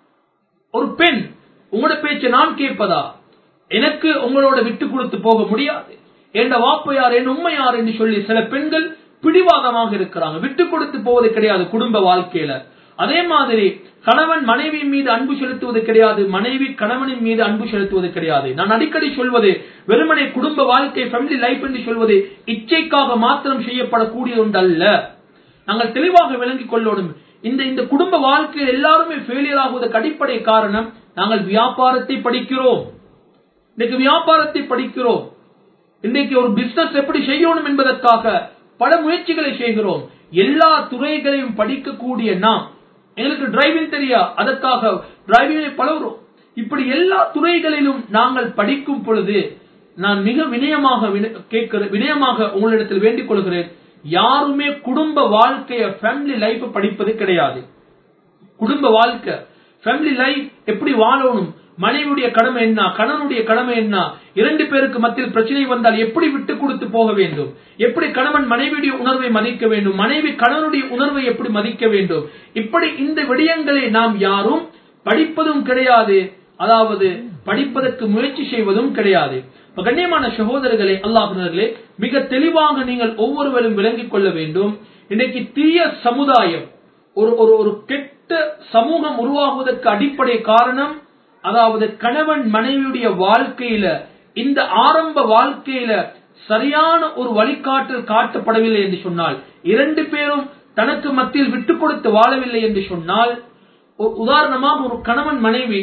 ஒரு பெண் உங்களோட பேச்சை நான் கேட்பதா எனக்கு உங்களோட விட்டு கொடுத்து போக முடியாது என்ற வாப்பு யார் என் உண்மை யார் என்று சொல்லி சில பெண்கள் பிடிவாதமாக இருக்கிறாங்க விட்டு கொடுத்து போவது கிடையாது குடும்ப வாழ்க்கையில அதே மாதிரி கணவன் மனைவி மீது அன்பு செலுத்துவது கிடையாது மனைவி கணவனின் மீது அன்பு செலுத்துவது கிடையாது நான் அடிக்கடி சொல்வது வெறுமனே குடும்ப வாழ்க்கை ஃபேமிலி லைஃப் என்று சொல்வது இச்சைக்காக மாத்திரம் செய்யப்படக்கூடிய ஒன்றல்ல நாங்கள் தெளிவாக விளங்கிக் கொள்ளணும் இந்த இந்த குடும்ப வாழ்க்கையில் எல்லாருமே ஃபெயிலியர் ஆகுவதற்கு அடிப்படை காரணம் நாங்கள் வியாபாரத்தை படிக்கிறோம் இன்னைக்கு வியாபாரத்தை படிக்கிறோம் இன்றைக்கு ஒரு பிசினஸ் எப்படி செய்யணும் என்பதற்காக பல முயற்சிகளை செய்கிறோம் எல்லா துறைகளையும் படிக்கக்கூடிய நாம் எங்களுக்கு டிரைவிங் தெரியா அதற்காக டிரைவிங்கை பழகுறோம் இப்படி எல்லா துறைகளிலும் நாங்கள் படிக்கும் பொழுது நான் மிக வினயமாக கேட்கிற வினயமாக உங்களிடத்தில் வேண்டிக் கொள்கிறேன் யாருமே குடும்ப வாழ்க்கைய ஃபேமிலி லைஃப் படிப்பது கிடையாது குடும்ப வாழ்க்கை ஃபேமிலி லைஃப் எப்படி வாழணும் மனைவியுடைய கடமை என்ன கணவனுடைய கடமை என்ன இரண்டு பேருக்கு மத்தியில் பிரச்சனை வந்தால் எப்படி விட்டு கொடுத்து போக வேண்டும் எப்படி கணவன் மனைவியுடைய உணர்வை மதிக்க வேண்டும் மனைவி கணவனுடைய உணர்வை எப்படி மதிக்க வேண்டும் இப்படி இந்த விடயங்களை நாம் யாரும் படிப்பதும் கிடையாது அதாவது படிப்பதற்கு முயற்சி செய்வதும் கிடையாது கண்ணியமான சகோதரர்களே அல்லாஹர்களே மிக தெளிவாக நீங்கள் ஒவ்வொருவரும் விளங்கிக் கொள்ள வேண்டும் இன்னைக்கு தீய சமுதாயம் ஒரு ஒரு ஒரு கெட்ட சமூகம் உருவாகுவதற்கு அடிப்படை காரணம் அதாவது கணவன் மனைவியுடைய வாழ்க்கையில இந்த ஆரம்ப வாழ்க்கையில சரியான ஒரு வழிகாட்டல் காட்டப்படவில்லை என்று சொன்னால் இரண்டு பேரும் தனக்கு மத்தியில் விட்டுக் கொடுத்து வாழவில்லை என்று சொன்னால் உதாரணமாக ஒரு கணவன் மனைவி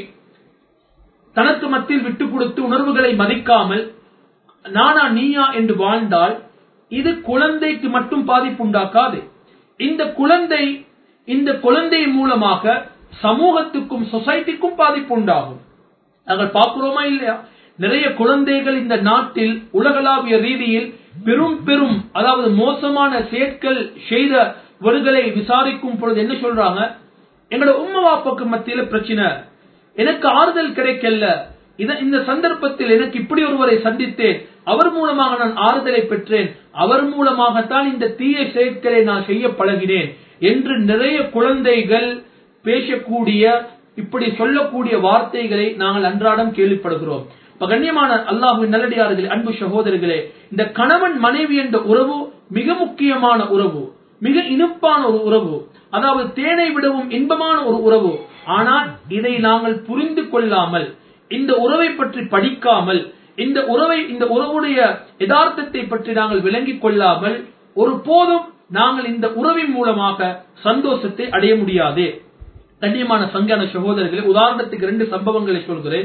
தனக்கு மத்தியில் விட்டுக் கொடுத்து உணர்வுகளை மதிக்காமல் நானா நீயா என்று வாழ்ந்தால் இது குழந்தைக்கு மட்டும் பாதிப்பு உண்டாக்காது இந்த குழந்தை இந்த குழந்தை மூலமாக சமூகத்துக்கும் சொசைட்டிக்கும் பாதிப்பு உண்டாகும் நாங்கள் பார்க்கிறோமா இல்லையா நிறைய குழந்தைகள் இந்த நாட்டில் உலகளாவிய ரீதியில் பெரும் பெரும் அதாவது மோசமான செயற்கள் செய்தவர்களை விசாரிக்கும் பொழுது என்ன சொல்றாங்க எங்களோட உம்ம வாப்பாக்கு மத்தியில பிரச்சனை எனக்கு ஆறுதல் கிடைக்கல இந்த சந்தர்ப்பத்தில் எனக்கு இப்படி ஒருவரை சந்தித்தேன் அவர் மூலமாக நான் ஆறுதலை பெற்றேன் அவர் மூலமாகத்தான் இந்த தீய செயற்களை நான் செய்ய பழகினேன் என்று நிறைய குழந்தைகள் பேசக்கூடிய இப்படி சொல்லக்கூடிய வார்த்தைகளை நாங்கள் அன்றாடம் கேள்விப்படுகிறோம் இப்ப கண்ணியமான அல்லாஹுவின் நல்லடியார்களே அன்பு சகோதரர்களே இந்த கணவன் மனைவி என்ற உறவு மிக முக்கியமான உறவு மிக இனிப்பான ஒரு உறவு அதாவது தேனை விடவும் இன்பமான ஒரு உறவு ஆனால் இதை நாங்கள் புரிந்து கொள்ளாமல் இந்த உறவை பற்றி படிக்காமல் இந்த உறவை இந்த உறவுடைய யதார்த்தத்தை பற்றி நாங்கள் விளங்கிக் கொள்ளாமல் ஒரு போதும் நாங்கள் இந்த உறவின் மூலமாக சந்தோஷத்தை அடைய முடியாது கண்ணியமான சங்கான சகோதரர்களே உதாரணத்துக்கு ரெண்டு சம்பவங்களை சொல்கிறேன்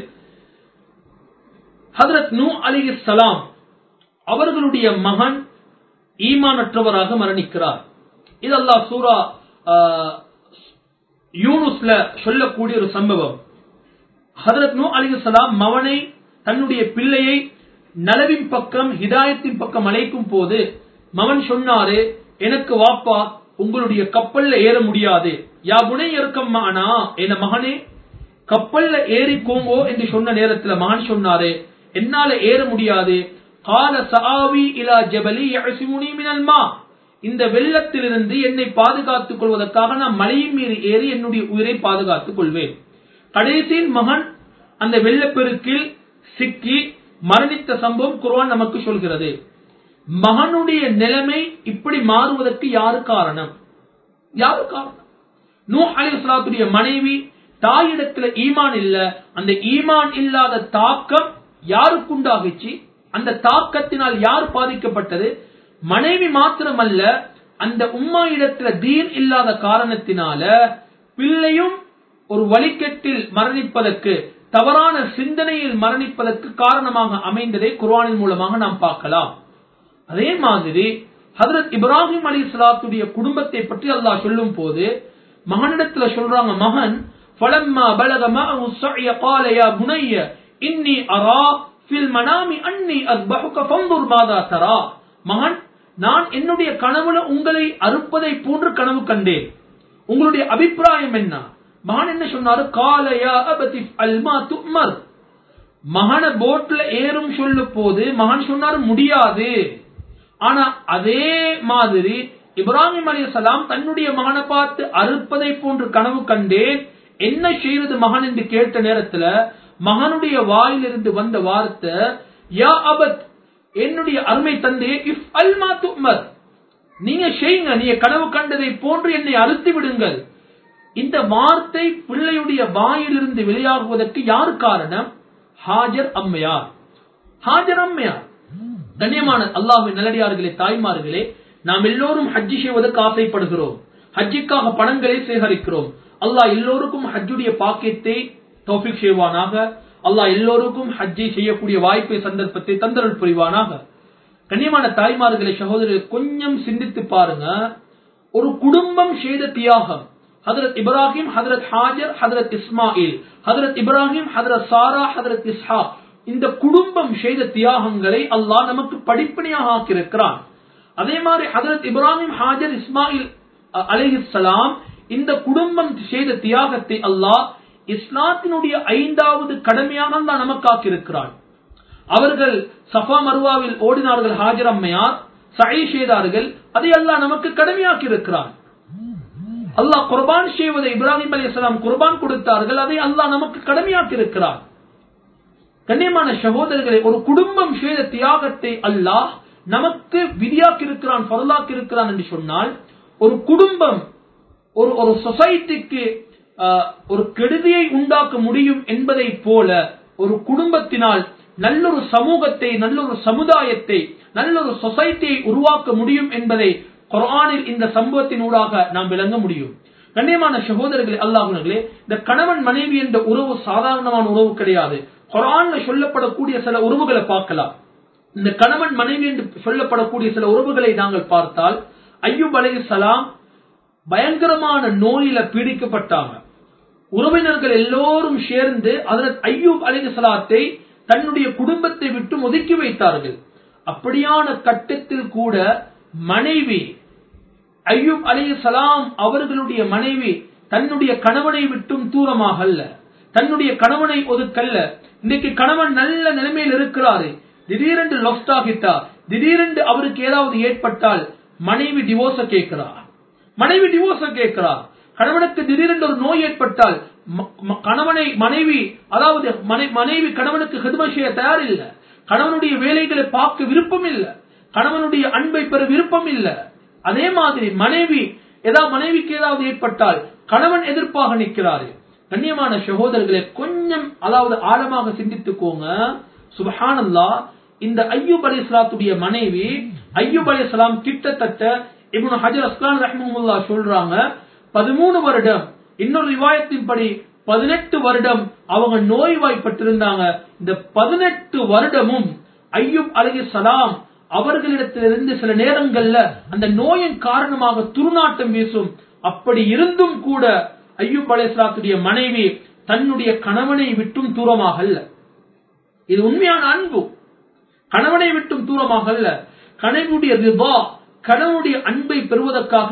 ஹதரத் நூ அலி சலாம் அவர்களுடைய மகன் ஈமானற்றவராக மரணிக்கிறார் இது அல்லாஹ் சூரா யூனுஸ்ல சொல்லக்கூடிய ஒரு சம்பவம் ஹதரத் நூ அலி சலாம் மவனை தன்னுடைய பிள்ளையை நலவின் பக்கம் ஹிதாயத்தின் பக்கம் அழைக்கும் போது மவன் சொன்னாரு எனக்கு வாப்பா உங்களுடைய கப்பல்ல ஏற முடியாது யா புனை இறக்கம் ஆனா என் மகனே கப்பல்ல ஏறிக்கோங்கோ என்று சொன்ன நேரத்துல மகன் சொன்னாரு என்னால ஏற முடியாது கால சாவி இலா ஜபலி யசிமுனி மினல் மா இந்த வெள்ளத்திலிருந்து என்னை பாதுகாத்துக் கொள்வதற்காக நான் மலையின் மீறி ஏறி என்னுடைய உயிரை பாதுகாத்துக் கொள்வேன் கடைசியில் மகன் அந்த வெள்ளப்பெருக்கில் சிக்கி மரணித்த சம்பவம் குர்ஆன் நமக்கு சொல்கிறது மகனுடைய நிலைமை இப்படி மாறுவதற்கு யாரு காரணம் யாரு காரணம் நூ அலிஸ்லாத்துடைய மனைவி தாயிடத்துல ஈமான் இல்ல அந்த ஈமான் இல்லாத தாக்கம் யாருக்குண்டாகிச்சு அந்த தாக்கத்தினால் யார் பாதிக்கப்பட்டது மனைவி மாத்திரமல்ல அந்த உம்மா இடத்துல தீன் இல்லாத காரணத்தினால பிள்ளையும் ஒரு வழிகட்டில் மரணிப்பதற்கு தவறான சிந்தனையில் மரணிப்பதற்கு காரணமாக அமைந்ததை குர்ஆனின் மூலமாக நாம் பார்க்கலாம் அதே மாதிரி ஹதரத் இப்ராஹிம் அலி சலாத்துடைய குடும்பத்தை பற்றி அல்லாஹ் சொல்லும் போது மகனிடத்துல சொல்றாங்க மகன் فلما بلغ معه السعي قال يا بني إني أرى في المنام أني أذبحك فانظر ماذا ترى மகன் நான் என்னுடைய கனவுல உங்களை அறுப்பதை போன்று கனவு கண்டேன் உங்களுடைய அபிப்பிராயம் என்ன மகன் என்ன சொன்னாரு காலையா அபதி அல்மா துமர் மகன போட்ல ஏறும் சொல்லு போது மகன் சொன்னாரு முடியாது ஆனா அதே மாதிரி இப்ராஹிம் அலி சலாம் தன்னுடைய மகனை பார்த்து அறுப்பதை போன்று கனவு கண்டேன் என்ன செய்வது மகன் என்று கேட்ட நேரத்துல மகனுடைய வாயிலிருந்து வந்த வார்த்தை யா அபத் என்னுடைய அருமை தந்தையே இஃப் அல்மா துமர் நீங்க செய்யுங்க நீங்க கனவு கண்டதை போன்று என்னை அறுத்து விடுங்கள் இந்த வார்த்தை பிள்ளையுடைய வாயிலிருந்து வெளியாகுவதற்கு யார் காரணம் ஹாஜர் அம்மையார் ஹாஜர் அம்மையார் கண்ணியமான அல்லாஹின் நல்லடியார்களே தாய்மார்களே நாம் எல்லோரும் ஹஜ்ஜி செய்வதற்கு ஆசைப்படுகிறோம் ஹஜ்ஜிக்காக பணங்களை சேகரிக்கிறோம் அல்லாஹ் எல்லோருக்கும் ஹஜ்ஜுடைய பாக்கியத்தை தௌஃபிக் செய்வானாக அல்லாஹ் எல்லோருக்கும் ஹஜ்ஜை செய்யக்கூடிய வாய்ப்பை சந்தர்ப்பத்தை தந்தரல் புரிவானாக கண்ணியமான தாய்மார்களை சகோதரர்கள் கொஞ்சம் சிந்தித்து பாருங்க ஒரு குடும்பம் செய்த தியாகம் ஹதரத் இப்ராஹிம் ஹதரத் ஹாஜர் ஹதரத் இஸ்மாயில் ஹதரத் இப்ராஹிம் ஹதரத் சாரா ஹதரத் இஸ்ஹா இந்த குடும்பம் செய்த தியாகங்களை அல்லாஹ் நமக்கு படிப்பனையாக ஆக்கியிருக்கிறான் அதே மாதிரி ஹதரத் இப்ராஹிம் ஹாஜர் இஸ்மாயில் அலிஹிஸ்லாம் இந்த குடும்பம் செய்த தியாகத்தை அல்லாஹ் இஸ்லாத்தினுடைய ஐந்தாவது கடமையாக அல்லாஹ் நமக்கு ஆக்கியிருக்கிறான் அவர்கள் சஃபா மருவாவில் ஓடினார்கள் ஹாஜர் அம்மையார் சகை செய்தார்கள் அதை அல்லாஹ் நமக்கு கடமையாக்கி இருக்கிறான் அல்லாஹ் குர்பான் செய்வதை இப்ராஹிம் அலி இஸ்லாம் குர்பான் கொடுத்தார்கள் அதை அல்லாஹ் நமக்கு கடமையாக்கி இருக்கிறான் கண்ணியமான சகோதரர்களை ஒரு குடும்பம் செய்த தியாகத்தை அல்லாஹ் நமக்கு விதியாக்கி இருக்கிறான் பொருளாக்கி இருக்கிறான் என்று சொன்னால் ஒரு குடும்பம் ஒரு ஒரு சொசைட்டிக்கு ஒரு கெடுதியை உண்டாக்க முடியும் என்பதை போல ஒரு குடும்பத்தினால் நல்லொரு சமூகத்தை நல்லொரு சமுதாயத்தை நல்லொரு சொசைட்டியை உருவாக்க முடியும் என்பதை குரானில் இந்த சம்பவத்தின் ஊடாக நாம் விளங்க முடியும் கண்ணியமான சகோதரர்களே அல்லாஹர்களே இந்த கணவன் மனைவி என்ற உறவு சாதாரணமான உறவு கிடையாது குரான்ல சொல்லப்படக்கூடிய சில உறவுகளை பார்க்கலாம் இந்த கணவன் மனைவி என்று சொல்லப்படக்கூடிய சில உறவுகளை நாங்கள் பார்த்தால் ஐயூப் அலி சலாம் பயங்கரமான நோயில பீடிக்கப்பட்டாங்க உறவினர்கள் எல்லோரும் சேர்ந்து அதற்கு ஐயூப் அலி சலாத்தை தன்னுடைய குடும்பத்தை விட்டு ஒதுக்கி வைத்தார்கள் அப்படியான கட்டத்தில் கூட மனைவி ஐயூப் அலி சலாம் அவர்களுடைய மனைவி தன்னுடைய கணவனை விட்டும் தூரமாக அல்ல தன்னுடைய கணவனை ஒதுக்கல்ல இன்னைக்கு கணவன் நல்ல நிலைமையில் இருக்கிறாரு திடீரென்று லொஸ்ட் ஆகிட்டா திடீரென்று அவருக்கு ஏதாவது ஏற்பட்டால் மனைவி டிவோர்ஸ கேட்கிறார் மனைவி டிவோர்ஸ கேட்கிறார் கணவனுக்கு திடீரென்று ஒரு நோய் ஏற்பட்டால் கணவனை மனைவி அதாவது மனைவி கணவனுக்கு ஹெதுமை செய்ய தயார் இல்ல கணவனுடைய வேலைகளை பார்க்க விருப்பம் இல்ல கணவனுடைய அன்பை பெற விருப்பம் இல்ல அதே மாதிரி மனைவி ஏதாவது மனைவிக்கு ஏதாவது ஏற்பட்டால் கணவன் எதிர்ப்பாக நிற்கிறாரு கண்ணியமான சகோதரர்களை கொஞ்சம் அதாவது ஆழமாக சிந்தித்துக்கோங்க சுபஹானல்லா இந்த ஐயூப் அலி இஸ்லாத்துடைய மனைவி ஐயூப் அலி இஸ்லாம் கிட்டத்தட்ட இப்னு ஹஜர் அஸ்லான் ரஹ்மமுல்லா சொல்றாங்க பதிமூணு வருடம் இன்னொரு ரிவாயத்தின்படி பதினெட்டு வருடம் அவங்க நோய்வாய்ப்பட்டிருந்தாங்க இந்த பதினெட்டு வருடமும் ஐயூப் அலி சலாம் அவர்களிடத்திலிருந்து சில நேரங்கள்ல அந்த நோயின் காரணமாக துர்நாட்டம் வீசும் அப்படி இருந்தும் கூட ஐயூப் அலி இஸ்லாத்துடைய மனைவி தன்னுடைய கணவனை விட்டும் தூரமாக அல்ல இது உண்மையான அன்பு கணவனை விட்டும் தூரமாக அல்ல கணவனுடைய ரிபா கணவனுடைய அன்பை பெறுவதற்காக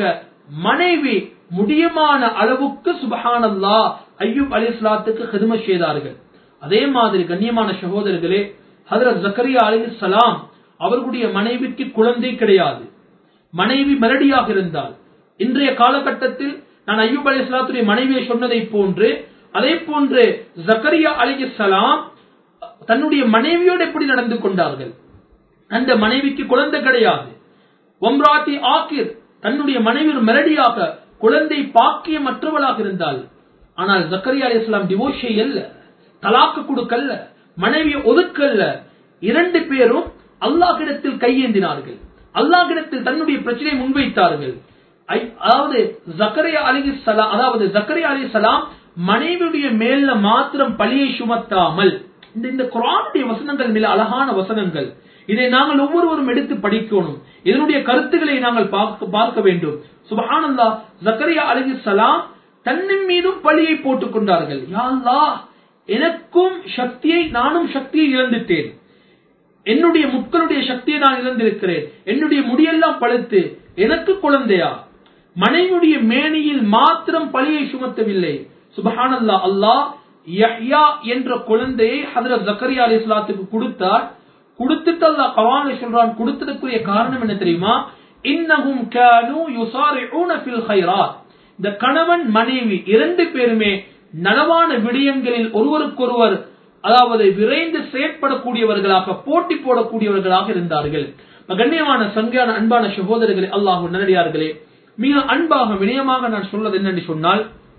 மனைவி முடியமான அளவுக்கு சுபஹானல்லா ஐயூப் அலி இஸ்லாத்துக்கு ஹிதும செய்தார்கள் அதே மாதிரி கண்ணியமான சகோதரர்களே ஹதரத் ஜக்கரியா அலி சலாம் அவர்களுடைய மனைவிக்கு குழந்தை கிடையாது மனைவி மெலடியாக இருந்தால் இன்றைய காலகட்டத்தில் நான் ஐயூப் அலி இஸ்லாத்துடைய மனைவியை சொன்னதை போன்று அதே போன்று ஜக்கரியா அலி சலாம் தன்னுடைய மனைவியோடு எப்படி நடந்து கொண்டார்கள் அந்த மனைவிக்கு குழந்தை கிடையாது ஒம்ராத்தி ஆக்கிர் தன்னுடைய மனைவி ஒரு மெலடியாக குழந்தை பாக்கியமற்றவளாக இருந்தால் ஆனால் ஜக்கரியா அலி இஸ்லாம் டிவோஷை அல்ல தலாக்கு கொடுக்கல்ல மனைவியை ஒதுக்கல்ல இரண்டு பேரும் அல்லாஹிடத்தில் கையேந்தினார்கள் அல்லாஹிடத்தில் தன்னுடைய பிரச்சனையை முன்வைத்தார்கள் அதாவது ஜக்கரியா அலி சலாம் அதாவது ஜக்கரியா அலி சலாம் மனைவியுடைய மேல மாத்திரம் பழியை சுமத்தாமல் இந்த இந்த குரானுடைய வசனங்கள் மிக அழகான வசனங்கள் இதை நாங்கள் ஒவ்வொருவரும் எடுத்து படிக்கணும் இதனுடைய கருத்துக்களை நாங்கள் பார்க்க பார்க்க வேண்டும் சுபஹானல்லா ஜக்கரியா அலி சலாம் தன்னின் மீதும் பழியை போட்டுக் கொண்டார்கள் யாழ்லா எனக்கும் சக்தியை நானும் சக்தியை இழந்துட்டேன் என்னுடைய முட்களுடைய சக்தியை நான் இழந்திருக்கிறேன் என்னுடைய முடியெல்லாம் பழுத்து எனக்கு குழந்தையா மனைவியுடைய மேனியில் மாத்திரம் பழியை சுமத்தவில்லை சுபஹானல்லா அல்லாஹ் யஹ்யா என்ற குழந்தையை ஹதரத் ஜக்கரியா அலி இஸ்லாத்துக்கு கொடுத்தார் கொடுத்துட்டு அல்லாஹ் கவான சொல்றான் கொடுத்ததுக்குரிய காரணம் என்ன தெரியுமா இன்னஹும் கானு யுசாரிஊன ஃபில் கைராத் இந்த கணவன் மனைவி இரண்டு பேருமே நலவான விடயங்களில் ஒருவருக்கொருவர் அதாவது விரைந்து செயற்படக்கூடியவர்களாக போட்டி போடக்கூடியவர்களாக இருந்தார்கள் கண்ணியமான சங்கையான அன்பான சகோதரர்களே அல்லாஹு நல்லடியார்களே மிக அன்பாக வினயமாக நான் சொல்வது என்னென்று சொன்னால்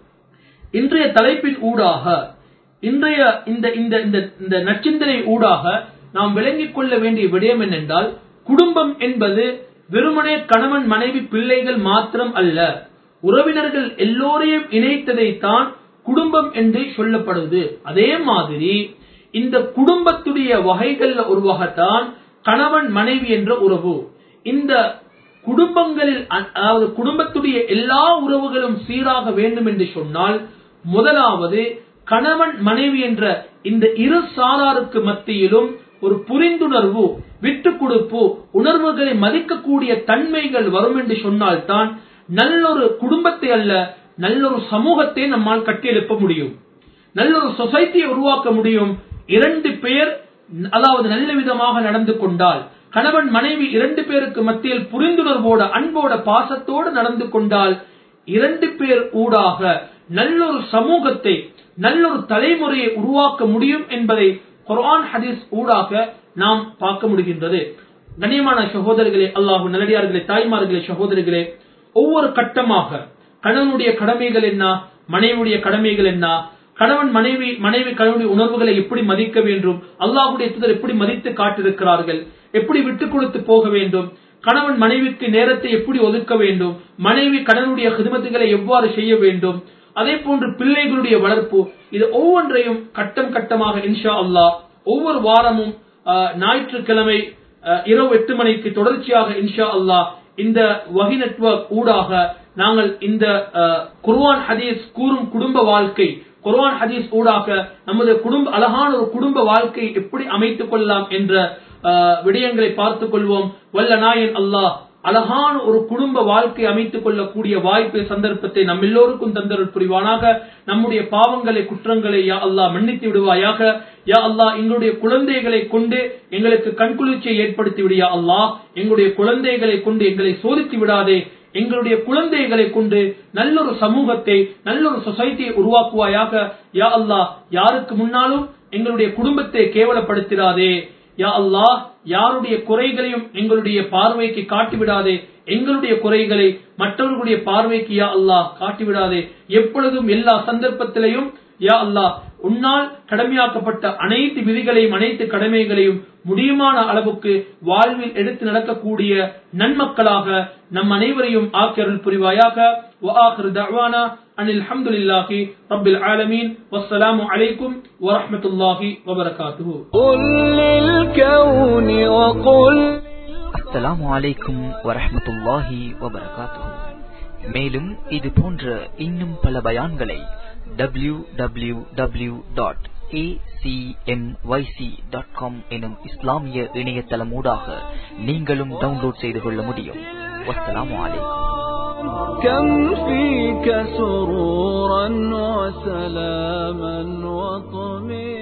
இன்றைய தலைப்பின் ஊடாக இன்றைய இந்த இந்த இந்த இந்த நச்சிந்தனை ஊடாக நாம் விளங்கிக் கொள்ள வேண்டிய விடயம் என்னென்றால் குடும்பம் என்பது வெறுமனே கணவன் மனைவி பிள்ளைகள் மாத்திரம் அல்ல உறவினர்கள் எல்லோரையும் இணைத்ததைத்தான் குடும்பம் என்று சொல்லப்படுது அதே மாதிரி இந்த குடும்பத்துடைய வகைகள்ல ஒரு வகைத்தான் கணவன் மனைவி என்ற உறவு இந்த குடும்பங்களில் அ- அதாவது குடும்பத்துடைய எல்லா உறவுகளும் சீராக வேண்டும் என்று சொன்னால் முதலாவது கணவன் மனைவி என்ற இந்த இரு சாராருக்கு மத்தியிலும் ஒரு புரிந்துணர்வு விட்டு கொடுப்பு உணர்வுகளை மதிக்கக்கூடிய தன்மைகள் வரும் என்று சொன்னால்தான் நல்லொரு குடும்பத்தை அல்ல நல்லொரு சமூகத்தை நம்மால் கட்டியெழுப்ப முடியும் நல்ல ஒரு சொசைட்டியை உருவாக்க முடியும் இரண்டு பேர் அதாவது நல்ல விதமாக நடந்து கொண்டால் கணவன் மனைவி இரண்டு பேருக்கு மத்தியில் புரிந்துணர்வோட அன்போட பாசத்தோடு நடந்து கொண்டால் இரண்டு பேர் ஊடாக நல்லொரு சமூகத்தை நல்லொரு தலைமுறையை உருவாக்க முடியும் என்பதை குர்ஆன் ஹதீஸ் ஊடாக நாம் பார்க்க முடிகின்றது கண்ணியமான சகோதரர்களே அல்லாஹு நல்லடியார்களே தாய்மார்களே சகோதரர்களே ஒவ்வொரு கட்டமாக கணவனுடைய கடமைகள் என்ன மனைவியுடைய கடமைகள் என்ன கணவன் மனைவி மனைவி கணவனுடைய உணர்வுகளை எப்படி மதிக்க வேண்டும் அல்லாஹ்வுடைய தூதர் எப்படி மதித்து காட்டிருக்கிறார்கள் எப்படி விட்டுக் கொடுத்து போக வேண்டும் கணவன் மனைவிக்கு நேரத்தை எப்படி ஒதுக்க வேண்டும் மனைவி கணவனுடைய ஹிதமத்துகளை எவ்வாறு செய்ய வேண்டும் அதே போன்று பிள்ளைகளுடைய வளர்ப்பு இது ஒவ்வொன்றையும் கட்டம் கட்டமாக இன்ஷா அல்லாஹ் ஒவ்வொரு வாரமும் ஆஹ், ஞாயிற்றுக்கிழமை ஆஹ், இரவு எட்டு மணிக்கு தொடர்ச்சியாக இன்ஷா அல்லாஹ் இந்த வகி நெட்வொர்க் ஊடாக நாங்கள் இந்த ஆஹ், குர்ஆன் ஹதீஸ் கூறும் குடும்ப வாழ்க்கை குர்ஆன் ஹதீஸ் ஊடாக நமது குடும்ப அழகான ஒரு குடும்ப வாழ்க்கை எப்படி அமைத்துக் கொள்ளலாம் என்ற ஆஹ், விடயங்களை பார்த்துக் கொள்வோம் வல்ல நாயன் அல்லாஹ் அழகான ஒரு குடும்ப வாழ்க்கை அமைத்துக் கொள்ளக்கூடிய வாய்ப்பை சந்தர்ப்பத்தை நம் எல்லோருக்கும் தந்தருள் புரிவானாக நம்முடைய பாவங்களை குற்றங்களை யா அல்லாஹ் மன்னித்து விடுவாயாக யா அல்லாஹ் எங்களுடைய குழந்தைகளை கொண்டு எங்களுக்கு கண்குளிர்ச்சியை ஏற்படுத்தி விடியா அல்லாஹ் எங்களுடைய குழந்தைகளை கொண்டு எங்களை சோதித்து விடாதே எங்களுடைய குழந்தைகளை கொண்டு நல்லொரு சமூகத்தை நல்லொரு சொசைட்டியை உருவாக்குவாயாக யா அல்லாஹ் யாருக்கு முன்னாலும் எங்களுடைய குடும்பத்தை கேவலப்படுத்திடாதே யா அல்லாஹ் யாருடைய குறைகளையும் எங்களுடைய பார்வைக்கு காட்டிவிடாதே எங்களுடைய குறைகளை மற்றவர்களுடைய பார்வைக்கு யா அல்லாஹ் காட்டிவிடாதே எப்பொழுதும் எல்லா சந்தர்ப்பத்திலையும் யா அல்லாஹ் உன்னால் கடமையாக்கப்பட்ட அனைத்து விதிகளையும் அனைத்து கடமைகளையும் முடியுமான அளவுக்கு வாழ்வில் எடுத்து நடக்கக்கூடிய நன்மக்களாக நம் அனைவரையும் ஆக்கியருள் புரிவாயாக وآخر دعوانا أن الحمد لله رب العالمين والسلام عليكم ورحمة الله وبركاته قل للكون وقل அஸ்ஸலாமு அலைக்கும் வரஹ்மத்துல்லாஹி வபரகாத்துஹு மேலும் இது போன்ற இன்னும் பல பயான்களை W W W dot dot com எனும் இஸ்லாமிய இணையதளமூடாக நீங்களும் டவுன்லோட் செய்து கொள்ள முடியும் வஸ்ஸலாமு அலைக்கும் كم فيك سرورا وسلاما وطمئنا